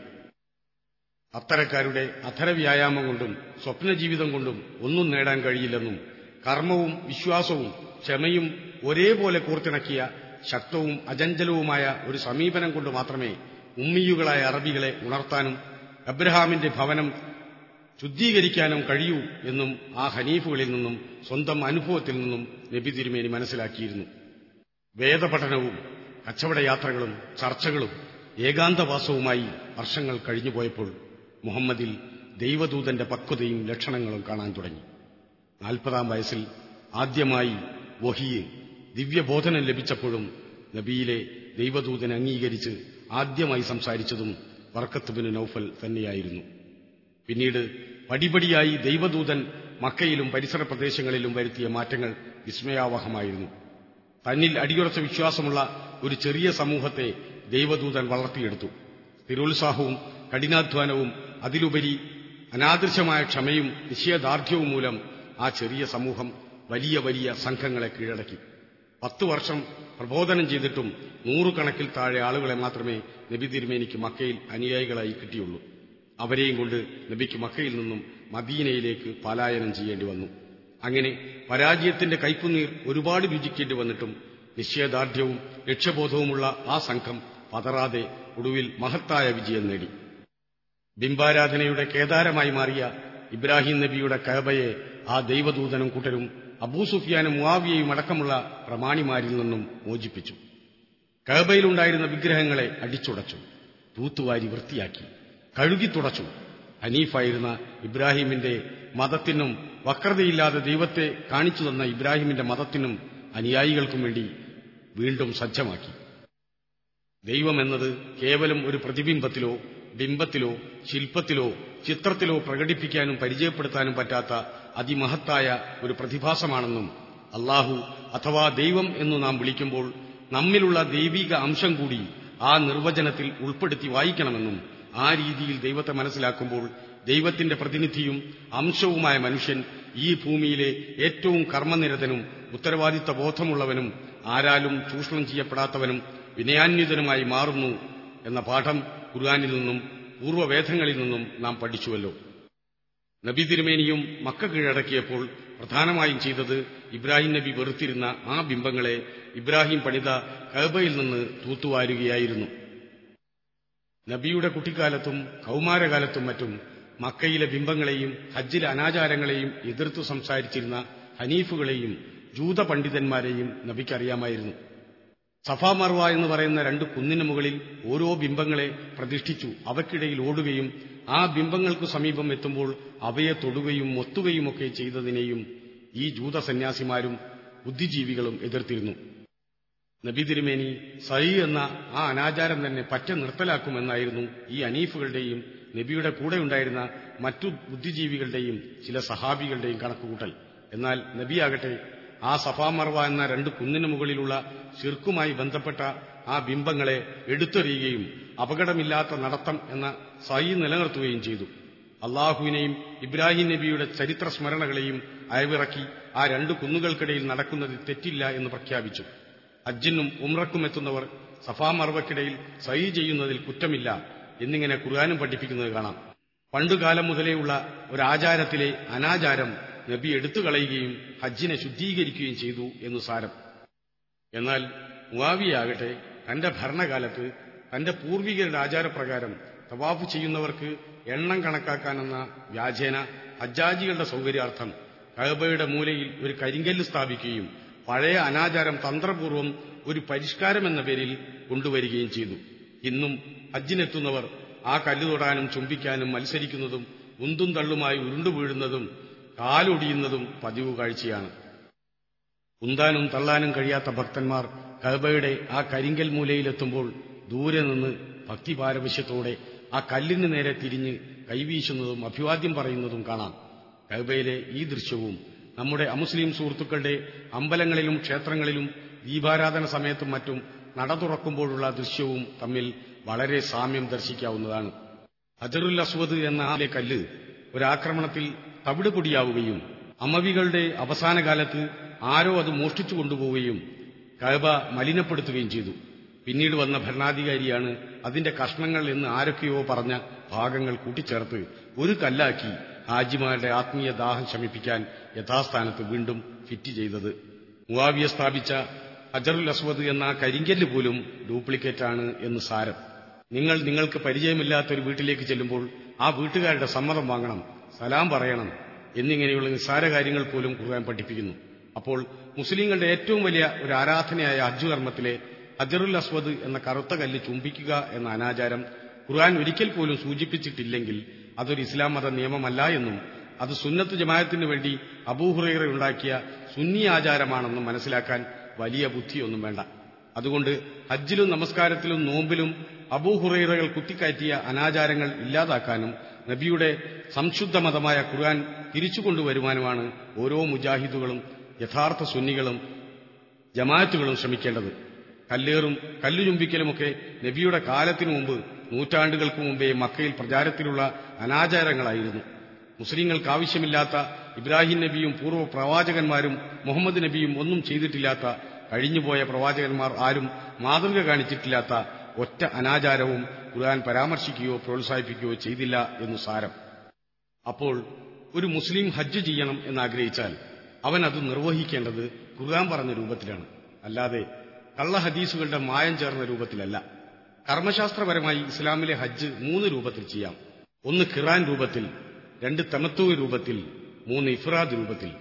അത്തരക്കാരുടെ അധരവ്യായാമം കൊണ്ടും സ്വപ്നജീവിതം കൊണ്ടും ഒന്നും നേടാൻ കഴിയില്ലെന്നും കർമ്മവും വിശ്വാസവും ക്ഷമയും ഒരേപോലെ കോർത്തിണക്കിയ ശക്തവും അജഞ്ചലവുമായ ഒരു സമീപനം കൊണ്ട് മാത്രമേ ഉമ്മിയുകളായ അറബികളെ ഉണർത്താനും അബ്രഹാമിന്റെ ഭവനം ശുദ്ധീകരിക്കാനും കഴിയൂ എന്നും ആ ഹനീഫുകളിൽ നിന്നും സ്വന്തം അനുഭവത്തിൽ നിന്നും നബി തിരുമേനി മനസ്സിലാക്കിയിരുന്നു വേദപഠനവും കച്ചവടയാത്രകളും ചർച്ചകളും ഏകാന്തവാസവുമായി വർഷങ്ങൾ കഴിഞ്ഞുപോയപ്പോൾ മുഹമ്മദിൽ ദൈവദൂതന്റെ പക്വതയും ലക്ഷണങ്ങളും കാണാൻ തുടങ്ങി നാൽപ്പതാം വയസ്സിൽ ആദ്യമായി വഹിയെ ദിവ്യബോധനം ലഭിച്ചപ്പോഴും നബിയിലെ ദൈവദൂതനെ അംഗീകരിച്ച് ആദ്യമായി സംസാരിച്ചതും വർക്കത്തുബിന് നൌഫൽ തന്നെയായിരുന്നു പിന്നീട് പടിപടിയായി ദൈവദൂതൻ മക്കയിലും പരിസര പ്രദേശങ്ങളിലും വരുത്തിയ മാറ്റങ്ങൾ വിസ്മയാവഹമായിരുന്നു തന്നിൽ അടിയുറച്ച വിശ്വാസമുള്ള ഒരു ചെറിയ സമൂഹത്തെ ദൈവദൂതൻ വളർത്തിയെടുത്തു സ്ഥിരോത്സാഹവും കഠിനാധ്വാനവും അതിലുപരി അനാദൃശമായ ക്ഷമയും നിശ്ചയദാർഢ്യവും മൂലം ആ ചെറിയ സമൂഹം വലിയ വലിയ സംഘങ്ങളെ കീഴടക്കി പത്തു വർഷം പ്രബോധനം ചെയ്തിട്ടും നൂറുകണക്കിൽ താഴെ ആളുകളെ മാത്രമേ നബി തിരുമേനിക്ക് മക്കയിൽ അനുയായികളായി കിട്ടിയുള്ളൂ അവരെയും കൊണ്ട് നബിക്ക് മക്കയിൽ നിന്നും മദീനയിലേക്ക് പലായനം ചെയ്യേണ്ടി വന്നു അങ്ങനെ പരാജയത്തിന്റെ കൈപ്പുനീർ ഒരുപാട് രുചിക്കേണ്ടി വന്നിട്ടും നിശ്ചയദാർഢ്യവും ലക്ഷ്യബോധവുമുള്ള ആ സംഘം പതറാതെ ഒടുവിൽ മഹത്തായ വിജയം നേടി ബിംബാരാധനയുടെ കേദാരമായി മാറിയ ഇബ്രാഹിം നബിയുടെ കഅബയെ ആ ദൈവദൂതനും കൂട്ടരും അബൂസുഫിയാനും മുവാവിയയും അടക്കമുള്ള പ്രമാണിമാരിൽ നിന്നും മോചിപ്പിച്ചു കഅബയിലുണ്ടായിരുന്ന വിഗ്രഹങ്ങളെ അടിച്ചുടച്ചു തൂത്തുവാരി വൃത്തിയാക്കി കഴുകിത്തുടച്ചു ഹനീഫായിരുന്ന ഇബ്രാഹിമിന്റെ മതത്തിനും വക്രതയില്ലാതെ ദൈവത്തെ കാണിച്ചു തന്ന ഇബ്രാഹിമിന്റെ മതത്തിനും അനുയായികൾക്കും വേണ്ടി വീണ്ടും സജ്ജമാക്കി ദൈവമെന്നത് കേവലം ഒരു പ്രതിബിംബത്തിലോ ബിംബത്തിലോ ശില്പത്തിലോ ചിത്രത്തിലോ പ്രകടിപ്പിക്കാനും പരിചയപ്പെടുത്താനും പറ്റാത്ത അതിമഹത്തായ ഒരു പ്രതിഭാസമാണെന്നും അള്ളാഹു അഥവാ ദൈവം എന്നു നാം വിളിക്കുമ്പോൾ നമ്മിലുള്ള ദൈവിക അംശം കൂടി ആ നിർവചനത്തിൽ ഉൾപ്പെടുത്തി വായിക്കണമെന്നും ആ രീതിയിൽ ദൈവത്തെ മനസ്സിലാക്കുമ്പോൾ ദൈവത്തിന്റെ പ്രതിനിധിയും അംശവുമായ മനുഷ്യൻ ഈ ഭൂമിയിലെ ഏറ്റവും കർമ്മനിരതനും ഉത്തരവാദിത്ത ബോധമുള്ളവനും ആരാലും ചൂഷണം ചെയ്യപ്പെടാത്തവനും വിനയാന്വിതനുമായി മാറുന്നു എന്ന പാഠം ഖുർആാനിൽ നിന്നും പൂർവ്വവേദങ്ങളിൽ നിന്നും നാം പഠിച്ചുവല്ലോ നബി തിരുമേനിയും മക്ക കീഴടക്കിയപ്പോൾ പ്രധാനമായും ചെയ്തത് ഇബ്രാഹിം നബി വെറുത്തിരുന്ന ആ ബിംബങ്ങളെ ഇബ്രാഹിം പണിത കഅബയിൽ നിന്ന് തൂത്തുവാരുകയായിരുന്നു നബിയുടെ കുട്ടിക്കാലത്തും കൗമാരകാലത്തും മറ്റും മക്കയിലെ ബിംബങ്ങളെയും ഹജ്ജിലെ അനാചാരങ്ങളെയും എതിർത്തു സംസാരിച്ചിരുന്ന ഹനീഫുകളെയും ജൂത പണ്ഡിതന്മാരെയും നബിക്കറിയാമായിരുന്നു സഫാ മർവ എന്ന് പറയുന്ന രണ്ട് കുന്നിന് മുകളിൽ ഓരോ ബിംബങ്ങളെ പ്രതിഷ്ഠിച്ചു അവയ്ക്കിടയിൽ ഓടുകയും ആ ബിംബങ്ങൾക്കു സമീപം എത്തുമ്പോൾ അവയെ തൊടുകയും ഒത്തുകയുമൊക്കെ ചെയ്തതിനെയും ഈ ജൂത സന്യാസിമാരും ബുദ്ധിജീവികളും എതിർത്തിരുന്നു നബി തിരുമേനി സൈ എന്ന ആ അനാചാരം തന്നെ പറ്റ നിർത്തലാക്കുമെന്നായിരുന്നു ഈ അനീഫുകളുടെയും നബിയുടെ കൂടെയുണ്ടായിരുന്ന മറ്റു ബുദ്ധിജീവികളുടെയും ചില സഹാബികളുടെയും കണക്കുകൂട്ടൽ എന്നാൽ നബിയാകട്ടെ ആ സഫാമർവ എന്ന രണ്ട് കുന്നിനു മുകളിലുള്ള ശിർക്കുമായി ബന്ധപ്പെട്ട ആ ബിംബങ്ങളെ എടുത്തെറിയുകയും അപകടമില്ലാത്ത നടത്തം എന്ന സൈ നിലനിർത്തുകയും ചെയ്തു അള്ളാഹുവിനെയും ഇബ്രാഹിം നബിയുടെ ചരിത്ര സ്മരണകളെയും അയവിറക്കി ആ രണ്ട് കുന്നുകൾക്കിടയിൽ നടക്കുന്നതിൽ തെറ്റില്ല എന്ന് പ്രഖ്യാപിച്ചു ഹജ്ജിനും ഉമ്രക്കും എത്തുന്നവർ സഫാമർവക്കിടയിൽ സൈ ചെയ്യുന്നതിൽ കുറ്റമില്ല എന്നിങ്ങനെ ഖുർആാനും പഠിപ്പിക്കുന്നത് കാണാം പണ്ടുകാലം മുതലേയുള്ള ഒരാചാരത്തിലെ അനാചാരം നബി എടുത്തുകളയുകയും ഹജ്ജിനെ ശുദ്ധീകരിക്കുകയും ചെയ്തു എന്ന് സാരം എന്നാൽ മുവാവിയാകട്ടെ തന്റെ ഭരണകാലത്ത് തന്റെ പൂർവികരുടെ ആചാരപ്രകാരം തവാഫ് ചെയ്യുന്നവർക്ക് എണ്ണം കണക്കാക്കാനെന്ന വ്യാജേന ഹജ്ജാജികളുടെ സൗകര്യാർത്ഥം കഅബയുടെ മൂലയിൽ ഒരു കരിങ്കല്ല് സ്ഥാപിക്കുകയും പഴയ അനാചാരം തന്ത്രപൂർവം ഒരു പരിഷ്കാരമെന്ന പേരിൽ കൊണ്ടുവരികയും ചെയ്തു ഇന്നും ഹജ്ജിനെത്തുന്നവർ ആ കല്ല് തൊടാനും ചുംബിക്കാനും മത്സരിക്കുന്നതും ഉന്തും തള്ളുമായി ഉരുണ്ടുവീഴുന്നതും കാലൊടിയുന്നതും പതിവ് കാഴ്ചയാണ് ഉന്താനും തള്ളാനും കഴിയാത്ത ഭക്തന്മാർ കഅബയുടെ ആ കരിങ്കൽ മൂലയിലെത്തുമ്പോൾ ദൂരെ നിന്ന് ഭക്തിപാരവശ്യത്തോടെ ആ കല്ലിന് നേരെ തിരിഞ്ഞ് കൈവീശുന്നതും അഭിവാദ്യം പറയുന്നതും കാണാം കഅബയിലെ ഈ ദൃശ്യവും നമ്മുടെ അമുസ്ലിം സുഹൃത്തുക്കളുടെ അമ്പലങ്ങളിലും ക്ഷേത്രങ്ങളിലും ദീപാരാധന സമയത്തും മറ്റും നട തുറക്കുമ്പോഴുള്ള ദൃശ്യവും തമ്മിൽ വളരെ സാമ്യം ദർശിക്കാവുന്നതാണ് ഹജറുൽ അസ്വദ് എന്ന ആ കല്ല് ഒരാക്രമണത്തിൽ തവിട് പൊടിയാവുകയും അമവികളുടെ അവസാന കാലത്ത് ആരോ അത് മോഷ്ടിച്ചു കൊണ്ടുപോവുകയും കഴബ മലിനപ്പെടുത്തുകയും ചെയ്തു പിന്നീട് വന്ന ഭരണാധികാരിയാണ് അതിന്റെ കഷ്ണങ്ങൾ എന്ന് ആരൊക്കെയോ പറഞ്ഞ ഭാഗങ്ങൾ കൂട്ടിച്ചേർത്ത് ഒരു കല്ലാക്കി ഹാജിമാരുടെ ആത്മീയ ദാഹം ശമിപ്പിക്കാൻ യഥാസ്ഥാനത്ത് വീണ്ടും ഫിറ്റ് ചെയ്തത് മുവാവിയ സ്ഥാപിച്ച അജറുൽ അസ്വദ് എന്ന കരിങ്കല്ല് പോലും ഡ്യൂപ്ലിക്കേറ്റാണ് എന്ന് സാരം നിങ്ങൾ നിങ്ങൾക്ക് പരിചയമില്ലാത്ത ഒരു വീട്ടിലേക്ക് ചെല്ലുമ്പോൾ ആ വീട്ടുകാരുടെ സമ്മതം വാങ്ങണം സലാം പറയണം എന്നിങ്ങനെയുള്ള നിസ്സാര കാര്യങ്ങൾ പോലും ഖുർആൻ പഠിപ്പിക്കുന്നു അപ്പോൾ മുസ്ലിങ്ങളുടെ ഏറ്റവും വലിയ ഒരു ആരാധനയായ ഹജ്ജ് കർമ്മത്തിലെ അജറുൽ അസ്വദ് എന്ന കറുത്ത കല്ല് ചുംബിക്കുക എന്ന അനാചാരം ഖുർആൻ ഒരിക്കൽ പോലും സൂചിപ്പിച്ചിട്ടില്ലെങ്കിൽ അതൊരു ഇസ്ലാം മത നിയമമല്ല എന്നും അത് സുന്നത്ത് ജമായത്തിനു വേണ്ടി അബൂഹുറൈറ ഉണ്ടാക്കിയ സുന്നി ആചാരമാണെന്നും മനസ്സിലാക്കാൻ വലിയ ബുദ്ധിയൊന്നും വേണ്ട അതുകൊണ്ട് ഹജ്ജിലും നമസ്കാരത്തിലും നോമ്പിലും അബൂഹുറൈറകൾ കുത്തിക്കയറ്റിയ അനാചാരങ്ങൾ ഇല്ലാതാക്കാനും നബിയുടെ സംശുദ്ധ മതമായ ഖുർആൻ തിരിച്ചുകൊണ്ടുവരുവാനുമാണ് ഓരോ മുജാഹിദുകളും യഥാർത്ഥ സുന്നികളും ജമാഅത്തുകളും ശ്രമിക്കേണ്ടത് കല്ലേറും കല്ലുചുംബിക്കലുമൊക്കെ നബിയുടെ കാലത്തിനു മുമ്പ് നൂറ്റാണ്ടുകൾക്ക് മുമ്പേ മക്കയിൽ പ്രചാരത്തിലുള്ള അനാചാരങ്ങളായിരുന്നു മുസ്ലിങ്ങൾക്ക് ആവശ്യമില്ലാത്ത ഇബ്രാഹിം നബിയും പൂർവ്വ പ്രവാചകന്മാരും മുഹമ്മദ് നബിയും ഒന്നും ചെയ്തിട്ടില്ലാത്ത കഴിഞ്ഞുപോയ പ്രവാചകന്മാർ ആരും മാതൃക കാണിച്ചിട്ടില്ലാത്ത ഒറ്റ അനാചാരവും ഖുർആൻ പരാമർശിക്കുകയോ പ്രോത്സാഹിപ്പിക്കുകയോ ചെയ്തില്ല എന്നു സാരം അപ്പോൾ ഒരു മുസ്ലിം ഹജ്ജ് ചെയ്യണം എന്നാഗ്രഹിച്ചാൽ അവൻ അത് നിർവഹിക്കേണ്ടത് ഖുർആൻ പറഞ്ഞ രൂപത്തിലാണ് അല്ലാതെ കള്ള ഹദീസുകളുടെ മായം ചേർന്ന രൂപത്തിലല്ല കർമ്മശാസ്ത്രപരമായി ഇസ്ലാമിലെ ഹജ്ജ് മൂന്ന് രൂപത്തിൽ ചെയ്യാം ഒന്ന് ഖിറാൻ രൂപത്തിൽ രണ്ട് തമത്തുവ രൂപത്തിൽ മൂന്ന് ഇഫ്രാദ് രൂപത്തിൽ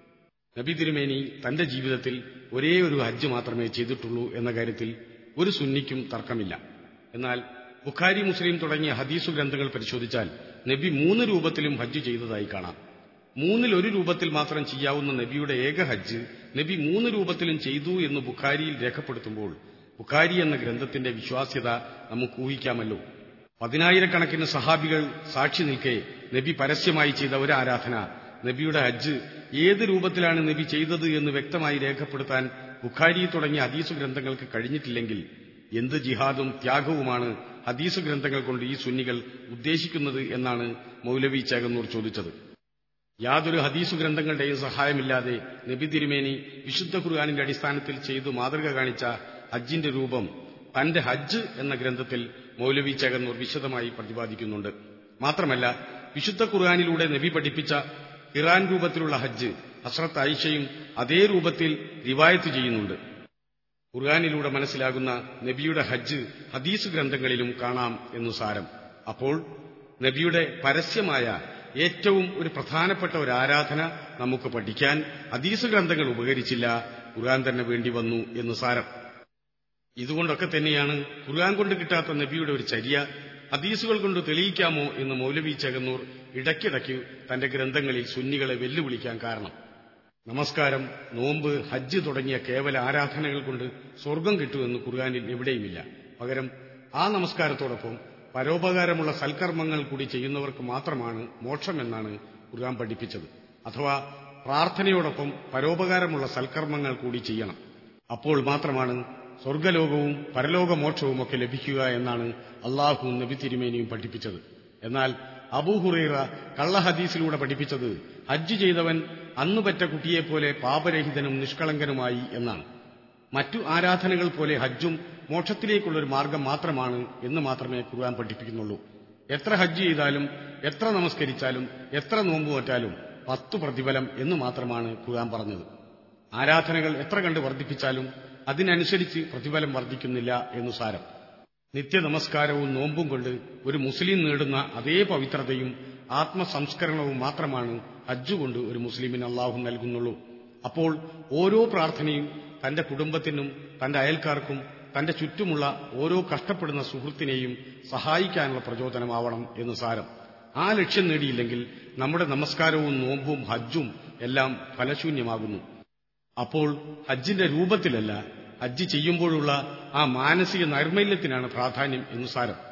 നബി തിരുമേനി തന്റെ ജീവിതത്തിൽ ഒരേ ഒരു ഹജ്ജ് മാത്രമേ ചെയ്തിട്ടുള്ളൂ എന്ന കാര്യത്തിൽ ഒരു സുന്നിക്കും തർക്കമില്ല എന്നാൽ ബുഖാരി മുസ്ലിം തുടങ്ങിയ ഹദീസു ഗ്രന്ഥങ്ങൾ പരിശോധിച്ചാൽ നബി മൂന്ന് രൂപത്തിലും ഹജ്ജ് ചെയ്തതായി കാണാം മൂന്നിൽ ഒരു രൂപത്തിൽ മാത്രം ചെയ്യാവുന്ന നബിയുടെ ഏക ഹജ്ജ് നബി മൂന്ന് രൂപത്തിലും ചെയ്തു എന്ന് ബുഖാരിയിൽ രേഖപ്പെടുത്തുമ്പോൾ ബുഖാരി എന്ന ഗ്രന്ഥത്തിന്റെ വിശ്വാസ്യത നമുക്ക് ഊഹിക്കാമല്ലോ പതിനായിരക്കണക്കിന് സഹാബികൾ സാക്ഷി നിൽക്കെ നബി പരസ്യമായി ചെയ്ത ഒരു ആരാധന നബിയുടെ ഹജ്ജ് ഏത് രൂപത്തിലാണ് നബി ചെയ്തത് എന്ന് വ്യക്തമായി രേഖപ്പെടുത്താൻ ബുഖാരി തുടങ്ങിയ ഹദീസു ഗ്രന്ഥങ്ങൾക്ക് കഴിഞ്ഞിട്ടില്ലെങ്കിൽ എന്ത് ജിഹാദും ത്യാഗവുമാണ് ഹദീസു ഗ്രന്ഥങ്ങൾ കൊണ്ട് ഈ സുന്നികൾ ഉദ്ദേശിക്കുന്നത് എന്നാണ് മൗലവി ചേകന്നൂർ ചോദിച്ചത് യാതൊരു ഹദീസു ഗ്രന്ഥങ്ങളുടെയും സഹായമില്ലാതെ നബി തിരുമേനി വിശുദ്ധ ഖുർആാനിന്റെ അടിസ്ഥാനത്തിൽ ചെയ്തു മാതൃക കാണിച്ച ഹജ്ജിന്റെ രൂപം തന്റെ ഹജ്ജ് എന്ന ഗ്രന്ഥത്തിൽ മൗലവി ചേകന്നൂർ വിശദമായി പ്രതിപാദിക്കുന്നുണ്ട് മാത്രമല്ല വിശുദ്ധ ഖുർആാനിലൂടെ നബി പഠിപ്പിച്ച ഇറാൻ രൂപത്തിലുള്ള ഹജ്ജ് ഹസ്രത്ത് ഐഷയും അതേ രൂപത്തിൽ റിവായത്ത് ചെയ്യുന്നുണ്ട് ഖുർആാനിലൂടെ മനസ്സിലാകുന്ന നബിയുടെ ഹജ്ജ് ഹദീസ് ഗ്രന്ഥങ്ങളിലും കാണാം എന്നു സാരം അപ്പോൾ നബിയുടെ പരസ്യമായ ഏറ്റവും ഒരു പ്രധാനപ്പെട്ട ഒരു ആരാധന നമുക്ക് പഠിക്കാൻ ഹദീസ് ഗ്രന്ഥങ്ങൾ ഉപകരിച്ചില്ല ഖുർആൻ തന്നെ വേണ്ടി വന്നു എന്ന് സാരം ഇതുകൊണ്ടൊക്കെ തന്നെയാണ് ഖുർആൻ കൊണ്ട് കിട്ടാത്ത നബിയുടെ ഒരു ചര്യ ഹദീസുകൾ കൊണ്ട് തെളിയിക്കാമോ എന്ന് മൗലവി ചകന്നൂർ ഇടയ്ക്കിടയ്ക്ക് തന്റെ ഗ്രന്ഥങ്ങളിൽ സുന്നികളെ വെല്ലുവിളിക്കാൻ കാരണം നമസ്കാരം നോമ്പ് ഹജ്ജ് തുടങ്ങിയ കേവല ആരാധനകൾ കൊണ്ട് സ്വർഗം കിട്ടുമെന്ന് ഖുർആാനിൽ എവിടെയുമില്ല പകരം ആ നമസ്കാരത്തോടൊപ്പം പരോപകാരമുള്ള സൽക്കർമ്മങ്ങൾ കൂടി ചെയ്യുന്നവർക്ക് മാത്രമാണ് മോക്ഷമെന്നാണ് ഖുർആൻ പഠിപ്പിച്ചത് അഥവാ പ്രാർത്ഥനയോടൊപ്പം പരോപകാരമുള്ള സൽക്കർമ്മങ്ങൾ കൂടി ചെയ്യണം അപ്പോൾ മാത്രമാണ് സ്വർഗലോകവും പരലോകമോക്ഷവും ഒക്കെ ലഭിക്കുക എന്നാണ് അള്ളാഹു നബി തിരുമേനിയും പഠിപ്പിച്ചത് എന്നാൽ അബൂഹുറൈറ കള്ളഹദീസിലൂടെ പഠിപ്പിച്ചത് ഹജ്ജ് ചെയ്തവൻ അന്നു പറ്റ കുട്ടിയെപ്പോലെ പാപരഹിതനും നിഷ്കളങ്കനുമായി എന്നാണ് മറ്റു ആരാധനകൾ പോലെ ഹജ്ജും മോക്ഷത്തിലേക്കുള്ളൊരു മാർഗം മാത്രമാണ് എന്ന് മാത്രമേ ഖുർആൻ പഠിപ്പിക്കുന്നുള്ളൂ എത്ര ഹജ്ജ് ചെയ്താലും എത്ര നമസ്കരിച്ചാലും എത്ര നോമ്പ് വറ്റാലും പത്തു പ്രതിഫലം എന്ന് മാത്രമാണ് ഖുർആൻ പറഞ്ഞത് ആരാധനകൾ എത്ര കണ്ട് വർദ്ധിപ്പിച്ചാലും അതിനനുസരിച്ച് പ്രതിഫലം വർദ്ധിക്കുന്നില്ല എന്നു സാരം നിത്യനമസ്കാരവും നോമ്പും കൊണ്ട് ഒരു മുസ്ലിം നേടുന്ന അതേ പവിത്രതയും ആത്മസംസ്കരണവും മാത്രമാണ് ഹജ്ജ് കൊണ്ട് ഒരു മുസ്ലിമിന് അള്ളാഹു നൽകുന്നുള്ളൂ അപ്പോൾ ഓരോ പ്രാർത്ഥനയും തന്റെ കുടുംബത്തിനും തന്റെ അയൽക്കാർക്കും തന്റെ ചുറ്റുമുള്ള ഓരോ കഷ്ടപ്പെടുന്ന സുഹൃത്തിനെയും സഹായിക്കാനുള്ള പ്രചോദനമാവണം എന്ന് സാരം ആ ലക്ഷ്യം നേടിയില്ലെങ്കിൽ നമ്മുടെ നമസ്കാരവും നോമ്പും ഹജ്ജും എല്ലാം ഫലശൂന്യമാകുന്നു അപ്പോൾ ഹജ്ജിന്റെ രൂപത്തിലല്ല ഹജ്ജ് ചെയ്യുമ്പോഴുള്ള ആ മാനസിക നൈർമല്യത്തിനാണ് പ്രാധാന്യം എന്ന് സാരം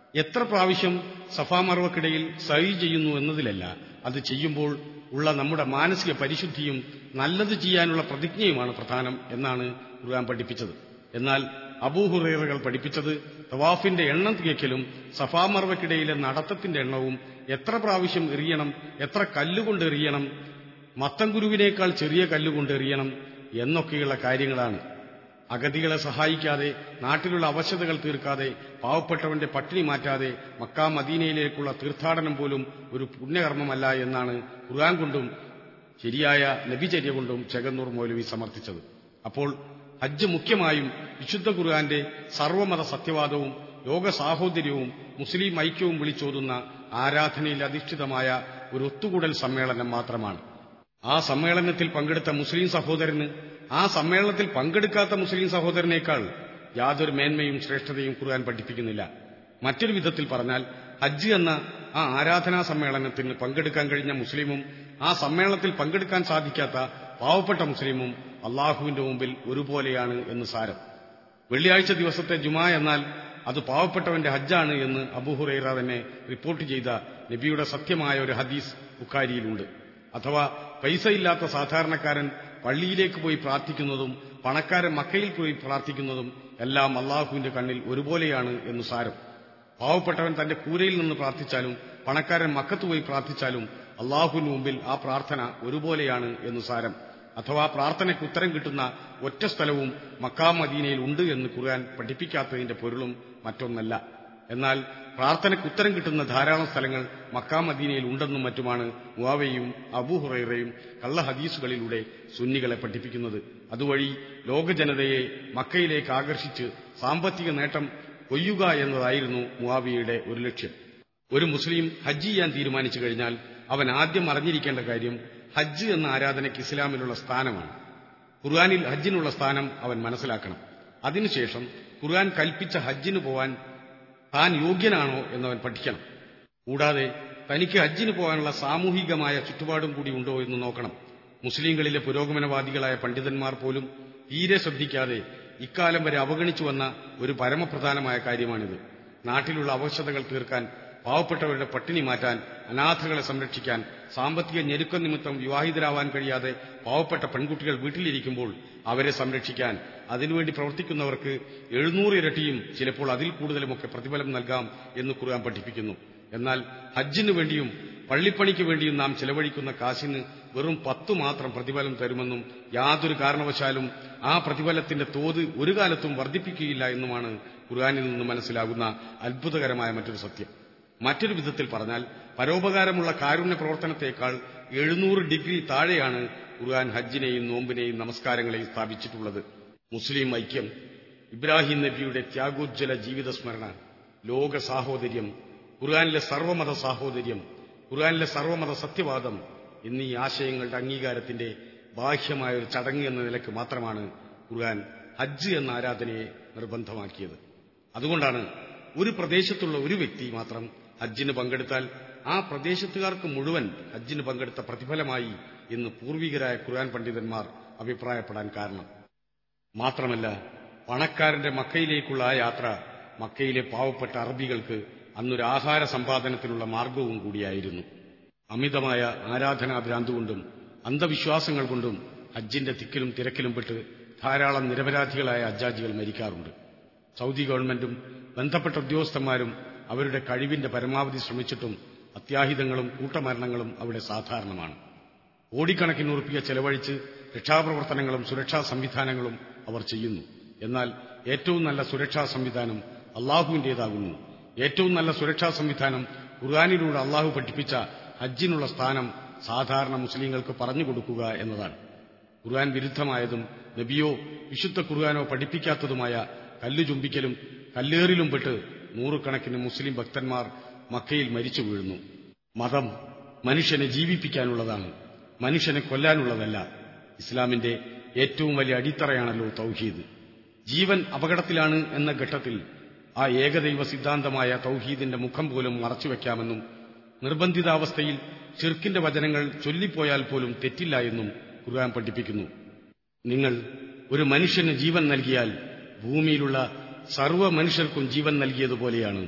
എത്ര പ്രാവശ്യം സഫാമർവക്കിടയിൽ സഹി ചെയ്യുന്നു എന്നതിലല്ല അത് ചെയ്യുമ്പോൾ ഉള്ള നമ്മുടെ മാനസിക പരിശുദ്ധിയും നല്ലത് ചെയ്യാനുള്ള പ്രതിജ്ഞയുമാണ് പ്രധാനം എന്നാണ് ഖുർആൻ പഠിപ്പിച്ചത് എന്നാൽ അബൂഹുറേറുകൾ പഠിപ്പിച്ചത് തവാഫിന്റെ എണ്ണം തികയ്ക്കലും സഫാമർവക്കിടയിലെ നടത്തത്തിന്റെ എണ്ണവും എത്ര പ്രാവശ്യം എറിയണം എത്ര കല്ലുകൊണ്ട് എറിയണം മത്തംകുരുവിനേക്കാൾ ചെറിയ കല്ലുകൊണ്ട് എറിയണം എന്നൊക്കെയുള്ള കാര്യങ്ങളാണ് അഗതികളെ സഹായിക്കാതെ നാട്ടിലുള്ള അവശതകൾ തീർക്കാതെ പാവപ്പെട്ടവന്റെ പട്ടിണി മാറ്റാതെ മക്കാ മദീനയിലേക്കുള്ള തീർത്ഥാടനം പോലും ഒരു പുണ്യകർമ്മമല്ല എന്നാണ് ഖുർആൻ കൊണ്ടും ശരിയായ നബിചര്യ കൊണ്ടും ചെകന്നൂർ മൗലവി സമർത്ഥിച്ചത് അപ്പോൾ ഹജ്ജ് മുഖ്യമായും വിശുദ്ധ ഖുർആന്റെ സർവമത സത്യവാദവും ലോക സാഹോദര്യവും മുസ്ലിം ഐക്യവും വിളിച്ചോതുന്ന ആരാധനയിൽ അധിഷ്ഠിതമായ ഒരു ഒത്തുകൂടൽ സമ്മേളനം മാത്രമാണ് ആ സമ്മേളനത്തിൽ പങ്കെടുത്ത മുസ്ലിം സഹോദരന് ആ സമ്മേളനത്തിൽ പങ്കെടുക്കാത്ത മുസ്ലിം സഹോദരനേക്കാൾ യാതൊരു മേന്മയും ശ്രേഷ്ഠതയും ഖുർആൻ പഠിപ്പിക്കുന്നില്ല മറ്റൊരു വിധത്തിൽ പറഞ്ഞാൽ ഹജ്ജ് എന്ന ആ ആരാധനാ സമ്മേളനത്തിന് പങ്കെടുക്കാൻ കഴിഞ്ഞ മുസ്ലിമും ആ സമ്മേളനത്തിൽ പങ്കെടുക്കാൻ സാധിക്കാത്ത പാവപ്പെട്ട മുസ്ലിമും അള്ളാഹുവിന്റെ മുമ്പിൽ ഒരുപോലെയാണ് എന്ന് സാരം വെള്ളിയാഴ്ച ദിവസത്തെ ജുമാ എന്നാൽ അത് പാവപ്പെട്ടവന്റെ ഹജ്ജാണ് എന്ന് അബൂഹുറൈറ തന്നെ റിപ്പോർട്ട് ചെയ്ത നബിയുടെ സത്യമായ ഒരു ഹദീസ് ബുഖാരിയിലുണ്ട് അഥവാ പൈസയില്ലാത്ത സാധാരണക്കാരൻ പള്ളിയിലേക്ക് പോയി പ്രാർത്ഥിക്കുന്നതും പണക്കാരൻ മക്കയിൽ പോയി പ്രാർത്ഥിക്കുന്നതും എല്ലാം അള്ളാഹുവിന്റെ കണ്ണിൽ ഒരുപോലെയാണ് എന്ന് സാരം പാവപ്പെട്ടവൻ തന്റെ കൂരയിൽ നിന്ന് പ്രാർത്ഥിച്ചാലും പണക്കാരൻ മക്കത്ത് പോയി പ്രാർത്ഥിച്ചാലും അള്ളാഹുവിന് മുമ്പിൽ ആ പ്രാർത്ഥന ഒരുപോലെയാണ് എന്ന് സാരം അഥവാ പ്രാർത്ഥനയ്ക്ക് ഉത്തരം കിട്ടുന്ന ഒറ്റ സ്ഥലവും മക്കാ മദീനയിൽ ഉണ്ട് എന്ന് ഖുർആൻ പഠിപ്പിക്കാത്തതിന്റെ പൊരുളും മറ്റൊന്നല്ല എന്നാൽ പ്രാർത്ഥനയ്ക്ക് ഉത്തരം കിട്ടുന്ന ധാരാളം സ്ഥലങ്ങൾ മക്കാ മദീനയിൽ ഉണ്ടെന്നും മറ്റുമാണ് മുവാവയും അബൂഹുറൈറയും കള്ള ഹദീസുകളിലൂടെ സുന്നികളെ പഠിപ്പിക്കുന്നത് അതുവഴി ലോകജനതയെ മക്കയിലേക്ക് ആകർഷിച്ച് സാമ്പത്തിക നേട്ടം കൊയ്യുക എന്നതായിരുന്നു മുവാവിയയുടെ ഒരു ലക്ഷ്യം ഒരു മുസ്ലിം ഹജ്ജ് ചെയ്യാൻ തീരുമാനിച്ചു കഴിഞ്ഞാൽ അവൻ ആദ്യം അറിഞ്ഞിരിക്കേണ്ട കാര്യം ഹജ്ജ് എന്ന ആരാധനയ്ക്ക് ഇസ്ലാമിലുള്ള സ്ഥാനമാണ് ഖുർആാനിൽ ഹജ്ജിനുള്ള സ്ഥാനം അവൻ മനസ്സിലാക്കണം അതിനുശേഷം ഖുർആൻ കൽപ്പിച്ച ഹജ്ജിന് പോവാൻ താൻ യോഗ്യനാണോ എന്നവൻ പഠിക്കണം കൂടാതെ തനിക്ക് ഹജ്ജിന് പോകാനുള്ള സാമൂഹികമായ ചുറ്റുപാടും കൂടി ഉണ്ടോ എന്ന് നോക്കണം മുസ്ലിങ്ങളിലെ പുരോഗമനവാദികളായ പണ്ഡിതന്മാർ പോലും തീരെ ശ്രദ്ധിക്കാതെ ഇക്കാലം വരെ അവഗണിച്ചു വന്ന ഒരു പരമപ്രധാനമായ കാര്യമാണിത് നാട്ടിലുള്ള അവശതകൾ തീർക്കാൻ പാവപ്പെട്ടവരുടെ പട്ടിണി മാറ്റാൻ അനാഥകളെ സംരക്ഷിക്കാൻ സാമ്പത്തിക ഞെരുക്കം നിമിത്തം വിവാഹിതരാവാൻ കഴിയാതെ പാവപ്പെട്ട പെൺകുട്ടികൾ വീട്ടിലിരിക്കുമ്പോൾ അവരെ സംരക്ഷിക്കാൻ അതിനുവേണ്ടി പ്രവർത്തിക്കുന്നവർക്ക് എഴുന്നൂറ് ഇരട്ടിയും ചിലപ്പോൾ അതിൽ കൂടുതലുമൊക്കെ പ്രതിഫലം നൽകാം എന്ന് ഖുർആൻ പഠിപ്പിക്കുന്നു എന്നാൽ ഹജ്ജിനു വേണ്ടിയും പള്ളിപ്പണിക്ക് വേണ്ടിയും നാം ചെലവഴിക്കുന്ന കാശിന് വെറും പത്തു മാത്രം പ്രതിഫലം തരുമെന്നും യാതൊരു കാരണവശാലും ആ പ്രതിഫലത്തിന്റെ തോത് ഒരു കാലത്തും വർദ്ധിപ്പിക്കുകയില്ല എന്നുമാണ് ഖുർആാനിൽ നിന്ന് മനസ്സിലാകുന്ന അത്ഭുതകരമായ മറ്റൊരു സത്യം മറ്റൊരു വിധത്തിൽ പറഞ്ഞാൽ പരോപകാരമുള്ള കാരുണ്യ പ്രവർത്തനത്തേക്കാൾ എഴുന്നൂറ് ഡിഗ്രി താഴെയാണ് ഖുർആൻ ഹജ്ജിനെയും നോമ്പിനെയും നമസ്കാരങ്ങളെയും സ്ഥാപിച്ചിട്ടുള്ളത് മുസ്ലിം ഐക്യം ഇബ്രാഹിം നബിയുടെ ത്യാഗോജ്വല ജീവിത സ്മരണ ലോക സാഹോദര്യം ഖുർആാനിലെ സർവമത സാഹോദര്യം ഖുർആാനിലെ സർവമത സത്യവാദം എന്നീ ആശയങ്ങളുടെ അംഗീകാരത്തിന്റെ ബാഹ്യമായ ഒരു ചടങ്ങ് എന്ന നിലയ്ക്ക് മാത്രമാണ് ഖുർആൻ ഹജ്ജ് എന്ന ആരാധനയെ നിർബന്ധമാക്കിയത് അതുകൊണ്ടാണ് ഒരു പ്രദേശത്തുള്ള ഒരു വ്യക്തി മാത്രം ഹജ്ജിന് പങ്കെടുത്താൽ ആ പ്രദേശത്തുകാർക്ക് മുഴുവൻ ഹജ്ജിന് പങ്കെടുത്ത പ്രതിഫലമായി എന്ന് പൂർവികരായ ഖുർആൻ പണ്ഡിതന്മാർ അഭിപ്രായപ്പെടാൻ കാരണം മാത്രമല്ല പണക്കാരന്റെ മക്കയിലേക്കുള്ള ആ യാത്ര മക്കയിലെ പാവപ്പെട്ട അറബികൾക്ക് അന്നൊരു ആഹാര സമ്പാദനത്തിനുള്ള മാർഗവും കൂടിയായിരുന്നു അമിതമായ ആരാധനാഭ്രാന്തുകൊണ്ടും അന്ധവിശ്വാസങ്ങൾ കൊണ്ടും ഹജ്ജിന്റെ തിക്കിലും തിരക്കിലും പെട്ട് ധാരാളം നിരപരാധികളായ ഹജ്ജാജികൾ മരിക്കാറുണ്ട് സൗദി ഗവൺമെന്റും ബന്ധപ്പെട്ട ഉദ്യോഗസ്ഥന്മാരും അവരുടെ കഴിവിന്റെ പരമാവധി ശ്രമിച്ചിട്ടും അത്യാഹിതങ്ങളും കൂട്ടമരണങ്ങളും അവിടെ സാധാരണമാണ് കോടിക്കണക്കിന് ഉറുപ്പിക ചെലവഴിച്ച് രക്ഷാപ്രവർത്തനങ്ങളും സുരക്ഷാ സംവിധാനങ്ങളും അവർ ചെയ്യുന്നു എന്നാൽ ഏറ്റവും നല്ല സുരക്ഷാ സംവിധാനം അള്ളാഹുവിൻ്റേതാകുന്നു ഏറ്റവും നല്ല സുരക്ഷാ സംവിധാനം ഖുർആാനിലൂടെ അള്ളാഹു പഠിപ്പിച്ച ഹജ്ജിനുള്ള സ്ഥാനം സാധാരണ മുസ്ലിങ്ങൾക്ക് പറഞ്ഞു കൊടുക്കുക എന്നതാണ് ഖുർആൻ വിരുദ്ധമായതും നബിയോ വിശുദ്ധ ഖുർആാനോ പഠിപ്പിക്കാത്തതുമായ കല്ലു ചുംബിക്കലും കല്ലേറിലും പെട്ട് നൂറുകണക്കിന് മുസ്ലിം ഭക്തന്മാർ മക്കയിൽ മരിച്ചു വീഴുന്നു മതം മനുഷ്യനെ ജീവിപ്പിക്കാനുള്ളതാണ് മനുഷ്യനെ കൊല്ലാനുള്ളതല്ല ഇസ്ലാമിന്റെ ഏറ്റവും വലിയ അടിത്തറയാണല്ലോ തൗഹീദ് ജീവൻ അപകടത്തിലാണ് എന്ന ഘട്ടത്തിൽ ആ ഏകദൈവ സിദ്ധാന്തമായ തൗഹീദിന്റെ മുഖം പോലും മറച്ചുവെക്കാമെന്നും നിർബന്ധിതാവസ്ഥയിൽ ഷിർക്കിന്റെ വചനങ്ങൾ ചൊല്ലിപ്പോയാൽ പോലും തെറ്റില്ല എന്നും ഖുർആൻ പഠിപ്പിക്കുന്നു നിങ്ങൾ ഒരു മനുഷ്യന് ജീവൻ നൽകിയാൽ ഭൂമിയിലുള്ള സർവ്വ മനുഷ്യർക്കും ജീവൻ നൽകിയതുപോലെയാണ്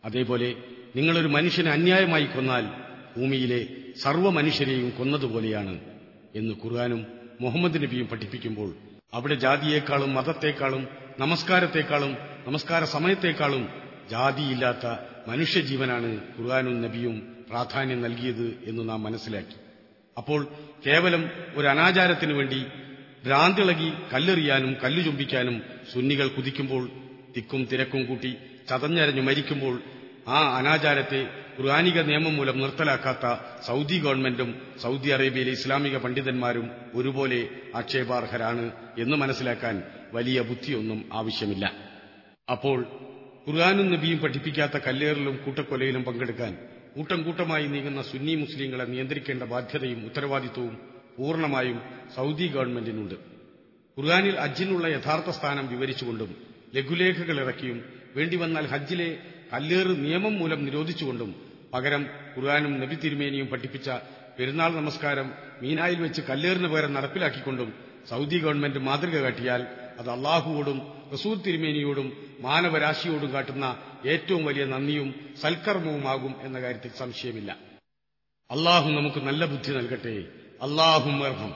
അതേപോലെ നിങ്ങളൊരു മനുഷ്യനെ അന്യായമായി കൊന്നാൽ ഭൂമിയിലെ സർവ്വ മനുഷ്യരെയും കൊന്നതുപോലെയാണ് എന്ന് ഖുർആാനും മുഹമ്മദ് നബിയും പഠിപ്പിക്കുമ്പോൾ അവിടെ ജാതിയേക്കാളും മതത്തെക്കാളും നമസ്കാരത്തെക്കാളും നമസ്കാര സമയത്തേക്കാളും ജാതിയില്ലാത്ത മനുഷ്യജീവനാണ് ഖുർആാനും നബിയും പ്രാധാന്യം നൽകിയത് എന്ന് നാം മനസ്സിലാക്കി അപ്പോൾ കേവലം ഒരു അനാചാരത്തിനു വേണ്ടി ഭ്രാന്തിളകി കല്ലെറിയാനും കല്ലു ചുംബിക്കാനും സുന്നികൾ കുതിക്കുമ്പോൾ തിക്കും തിരക്കും കൂട്ടി ചതഞ്ഞരഞ്ഞു മരിക്കുമ്പോൾ ആ അനാചാരത്തെ ഖുർആാനിക നിയമം മൂലം നിർത്തലാക്കാത്ത സൗദി ഗവൺമെന്റും സൗദി അറേബ്യയിലെ ഇസ്ലാമിക പണ്ഡിതന്മാരും ഒരുപോലെ ആക്ഷേപാർഹരാണ് എന്ന് മനസ്സിലാക്കാൻ വലിയ ബുദ്ധിയൊന്നും ആവശ്യമില്ല അപ്പോൾ ഖുർആാനും നബിയും പഠിപ്പിക്കാത്ത കല്ലേറിലും കൂട്ടക്കൊലയിലും പങ്കെടുക്കാൻ കൂട്ടം കൂട്ടമായി നീങ്ങുന്ന സുന്നി മുസ്ലിങ്ങളെ നിയന്ത്രിക്കേണ്ട ബാധ്യതയും ഉത്തരവാദിത്വവും പൂർണ്ണമായും സൗദി ഗവൺമെന്റിനുണ്ട് ഖുർആാനിൽ ഹജ്ജിനുള്ള യഥാർത്ഥ സ്ഥാനം വിവരിച്ചുകൊണ്ടും ലഘുലേഖകൾ ഇറക്കിയും വേണ്ടിവന്നാൽ ഹജ്ജിലെ കല്ലേറ് നിയമം മൂലം നിരോധിച്ചുകൊണ്ടും പകരം ഖുർആാനും നബി തിരുമേനിയും പഠിപ്പിച്ച പെരുന്നാൾ നമസ്കാരം മീനായിൽ വെച്ച് കല്ലേറിന് പകരം നടപ്പിലാക്കിക്കൊണ്ടും സൗദി ഗവൺമെന്റ് മാതൃക കാട്ടിയാൽ അത് അള്ളാഹുവോടും റസൂൽ തിരുമേനിയോടും മാനവരാശിയോടും കാട്ടുന്ന ഏറ്റവും വലിയ നന്ദിയും സൽക്കർമ്മവുമാകും എന്ന കാര്യത്തിൽ സംശയമില്ല അള്ളാഹു നമുക്ക് നല്ല ബുദ്ധി നൽകട്ടെ അള്ളാഹും അർഹം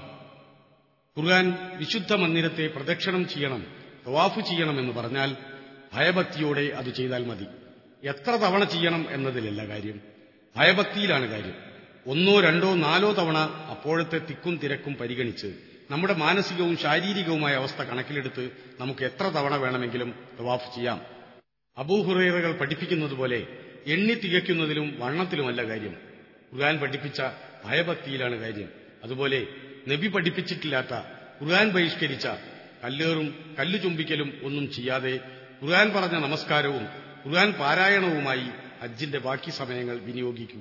ഖുർആൻ വിശുദ്ധ മന്ദിരത്തെ പ്രദക്ഷിണം ചെയ്യണം തവാഫ് ചെയ്യണമെന്ന് പറഞ്ഞാൽ ഭയഭക്തിയോടെ അത് ചെയ്താൽ മതി എത്ര തവണ ചെയ്യണം എന്നതിലല്ല കാര്യം ഭയഭക്തിയിലാണ് കാര്യം ഒന്നോ രണ്ടോ നാലോ തവണ അപ്പോഴത്തെ തിക്കും തിരക്കും പരിഗണിച്ച് നമ്മുടെ മാനസികവും ശാരീരികവുമായ അവസ്ഥ കണക്കിലെടുത്ത് നമുക്ക് എത്ര തവണ വേണമെങ്കിലും തവാഫ് ചെയ്യാം അബൂഹുറൈറകൾ പഠിപ്പിക്കുന്നത് പോലെ എണ്ണി തികയ്ക്കുന്നതിലും വണ്ണത്തിലുമല്ല കാര്യം ഖുർആൻ പഠിപ്പിച്ച ഭയഭക്തിയിലാണ് കാര്യം അതുപോലെ നബി പഠിപ്പിച്ചിട്ടില്ലാത്ത ഖുർആൻ ബഹിഷ്കരിച്ച കല്ലേറും കല്ലു ചുംബിക്കലും ഒന്നും ചെയ്യാതെ ഖുർആൻ പറഞ്ഞ നമസ്കാരവും ഖുർആൻ പാരായണവുമായി ഹജ്ജിന്റെ ബാക്കി സമയങ്ങൾ വിനിയോഗിക്കുക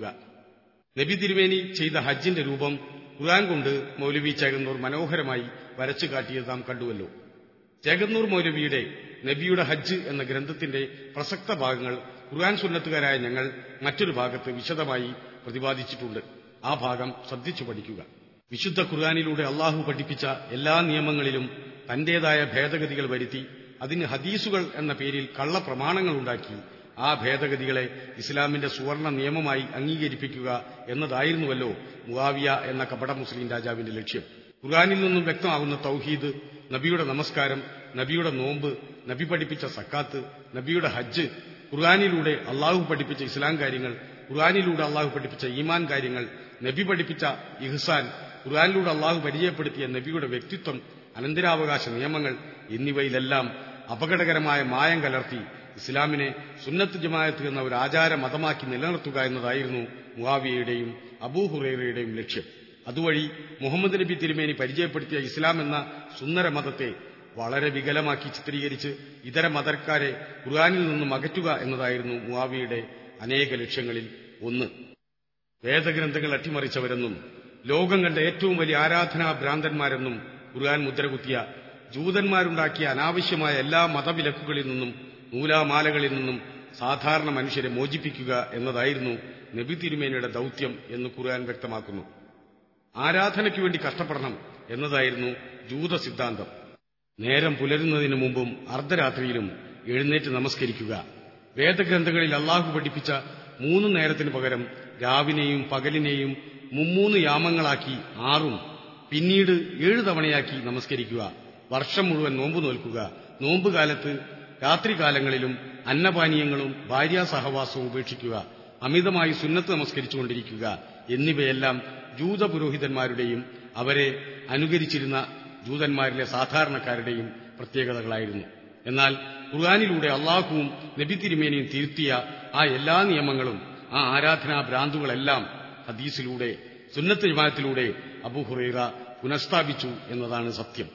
നബി തിരുമേനി ചെയ്ത ഹജ്ജിന്റെ രൂപം ഖുർആൻ കൊണ്ട് മൗലവി ചേകന്നൂർ മനോഹരമായി വരച്ചു കാട്ടിയത് നാം കണ്ടുവല്ലോ ചേകന്നൂർ മൗലവിയുടെ നബിയുടെ ഹജ്ജ് എന്ന ഗ്രന്ഥത്തിന്റെ പ്രസക്ത ഭാഗങ്ങൾ ഖുർആൻ സുന്നത്തുകാരായ ഞങ്ങൾ മറ്റൊരു ഭാഗത്ത് വിശദമായി പ്രതിപാദിച്ചിട്ടുണ്ട് ആ ഭാഗം ശ്രദ്ധിച്ചു പഠിക്കുക വിശുദ്ധ ഖുർആാനിലൂടെ അള്ളാഹു പഠിപ്പിച്ച എല്ലാ നിയമങ്ങളിലും തന്റേതായ ഭേദഗതികൾ വരുത്തി അതിന് ഹദീസുകൾ എന്ന പേരിൽ കള്ളപ്രമാണങ്ങൾ ഉണ്ടാക്കി ആ ഭേദഗതികളെ ഇസ്ലാമിന്റെ സുവർണ നിയമമായി അംഗീകരിപ്പിക്കുക എന്നതായിരുന്നുവല്ലോ മുവാവിയ എന്ന കപട മുസ്ലിം രാജാവിന്റെ ലക്ഷ്യം ഖുർആാനിൽ നിന്നും വ്യക്തമാകുന്ന തൗഹീദ് നബിയുടെ നമസ്കാരം നബിയുടെ നോമ്പ് നബി പഠിപ്പിച്ച സക്കാത്ത് നബിയുടെ ഹജ്ജ് ഖുർആാനിലൂടെ അള്ളാഹു പഠിപ്പിച്ച ഇസ്ലാം കാര്യങ്ങൾ ഖുർആാനിലൂടെ അള്ളാഹു പഠിപ്പിച്ച ഈമാൻ കാര്യങ്ങൾ നബി പഠിപ്പിച്ച ഇഹ്സാൻ ഖുർആാനിലൂടെ അള്ളാഹു പരിചയപ്പെടുത്തിയ നബിയുടെ വ്യക്തിത്വം അനന്തരാവകാശ നിയമങ്ങൾ എന്നിവയിലെല്ലാം അപകടകരമായ മായം കലർത്തി ഇസ്ലാമിനെ സുന്നത്ത് ജമായത്ത് എന്ന ഒരു ആചാര മതമാക്കി നിലനിർത്തുക എന്നതായിരുന്നു മുവാവിയയുടെയും അബൂഹുറൈറയുടെയും ലക്ഷ്യം അതുവഴി മുഹമ്മദ് നബി തിരുമേനി പരിചയപ്പെടുത്തിയ ഇസ്ലാം എന്ന സുന്ദര മതത്തെ വളരെ വികലമാക്കി ചിത്രീകരിച്ച് ഇതര മതക്കാരെ ഖുർആാനിൽ നിന്നും അകറ്റുക എന്നതായിരുന്നു മുവാവിയുടെ അനേക ലക്ഷ്യങ്ങളിൽ ഒന്ന് വേദഗ്രന്ഥങ്ങൾ അട്ടിമറിച്ചവരെന്നും ലോകം കണ്ട ഏറ്റവും വലിയ ആരാധനാ ഭ്രാന്തന്മാരെന്നും ഖുർആൻ മുദ്രകുത്തിയ ജൂതന്മാരുണ്ടാക്കിയ അനാവശ്യമായ എല്ലാ മതവിലക്കുകളിൽ നിന്നും നൂലാമാലകളിൽ നിന്നും സാധാരണ മനുഷ്യരെ മോചിപ്പിക്കുക എന്നതായിരുന്നു നബി തിരുമേനിയുടെ ദൗത്യം എന്ന് ഖുർആൻ വ്യക്തമാക്കുന്നു ആരാധനയ്ക്ക് വേണ്ടി കഷ്ടപ്പെടണം എന്നതായിരുന്നു ജൂത സിദ്ധാന്തം നേരം പുലരുന്നതിന് മുമ്പും അർദ്ധരാത്രിയിലും എഴുന്നേറ്റ് നമസ്കരിക്കുക വേദഗ്രന്ഥങ്ങളിൽ അള്ളാഹു പഠിപ്പിച്ച മൂന്ന് നേരത്തിന് പകരം രാവിനെയും പകലിനെയും മുമ്മൂന്ന് യാമങ്ങളാക്കി ആറും പിന്നീട് ഏഴു തവണയാക്കി നമസ്കരിക്കുക വർഷം മുഴുവൻ നോമ്പ് നോൽക്കുക നോമ്പുകാലത്ത് രാത്രികാലങ്ങളിലും അന്നപാനീയങ്ങളും ഭാര്യാസഹവാസവും ഉപേക്ഷിക്കുക അമിതമായി സുന്നത്ത് നമസ്കരിച്ചുകൊണ്ടിരിക്കുക എന്നിവയെല്ലാം ജൂത പുരോഹിതന്മാരുടെയും അവരെ അനുകരിച്ചിരുന്ന ജൂതന്മാരിലെ സാധാരണക്കാരുടെയും പ്രത്യേകതകളായിരുന്നു എന്നാൽ ഖുർആാനിലൂടെ അള്ളാഹുവും നബി തിരുമേനിയും തിരുത്തിയ ആ എല്ലാ നിയമങ്ങളും ആ ആരാധനാ ഭ്രാന്തുകളെല്ലാം ഹദീസിലൂടെ സുന്നത്ത് ജമാഅത്തിലൂടെ അബുഹുറൈറ പുനഃസ്ഥാപിച്ചു എന്നതാണ് സത്യം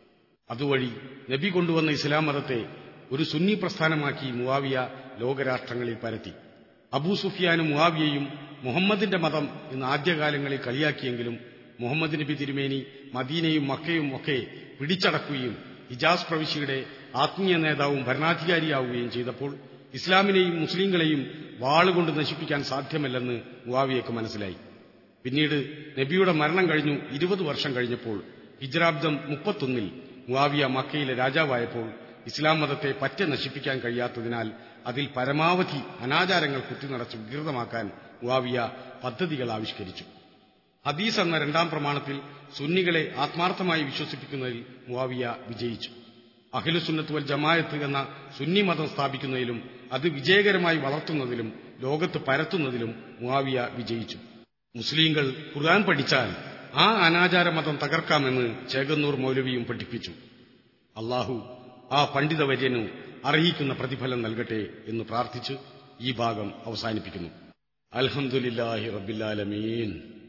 അതുവഴി നബി കൊണ്ടുവന്ന ഇസ്ലാം മതത്തെ ഒരു സുന്നി പ്രസ്ഥാനമാക്കി മുവാവിയ ലോകരാഷ്ട്രങ്ങളിൽ പരത്തി അബൂ സുഫിയാനും മുവാവിയയും മുഹമ്മദിന്റെ മതം എന്ന് ആദ്യകാലങ്ങളിൽ കളിയാക്കിയെങ്കിലും മുഹമ്മദ് നബി തിരുമേനി മദീനയും മക്കയും ഒക്കെ പിടിച്ചടക്കുകയും ഹിജാസ് പ്രവിശ്യയുടെ ആത്മീയ നേതാവും ഭരണാധികാരിയാവുകയും ചെയ്തപ്പോൾ ഇസ്ലാമിനെയും മുസ്ലിങ്ങളെയും വാളുകൊണ്ട് നശിപ്പിക്കാൻ സാധ്യമല്ലെന്ന് മുവാവിയക്ക് മനസ്സിലായി പിന്നീട് നബിയുടെ മരണം കഴിഞ്ഞു ഇരുപത് വർഷം കഴിഞ്ഞപ്പോൾ ഹിജ്രാബ്ദം മുപ്പത്തൊന്നിൽ മുവാവിയ മക്കയിലെ രാജാവായപ്പോൾ ഇസ്ലാം മതത്തെ പറ്റ നശിപ്പിക്കാൻ കഴിയാത്തതിനാൽ അതിൽ പരമാവധി അനാചാരങ്ങൾ കുത്തിനിറച്ച് വികൃതമാക്കാൻ മുവാവിയ പദ്ധതികൾ ആവിഷ്കരിച്ചു ഹദീസ് എന്ന രണ്ടാം പ്രമാണത്തിൽ സുന്നികളെ ആത്മാർത്ഥമായി വിശ്വസിപ്പിക്കുന്നതിൽ മുവാവിയ വിജയിച്ചു അഖിലുസുന്നത്ത് വൽ ജമായത്ത് എന്ന സുന്നി മതം സ്ഥാപിക്കുന്നതിലും അത് വിജയകരമായി വളർത്തുന്നതിലും ലോകത്ത് പരത്തുന്നതിലും മുവാവിയ വിജയിച്ചു മുസ്ലിങ്ങൾ ഖുർആൻ പഠിച്ചാൽ ആ അനാചാര മതം തകർക്കാമെന്ന് ചേകന്നൂർ മൗലവിയും പഠിപ്പിച്ചു അള്ളാഹു ആ പണ്ഡിതവര്യനു അർഹിക്കുന്ന പ്രതിഫലം നൽകട്ടെ എന്ന് പ്രാർത്ഥിച്ച് ഈ ഭാഗം അവസാനിപ്പിക്കുന്നു അൽഹംദുലില്ലാഹി റബ്ബില്ലാലമീൻ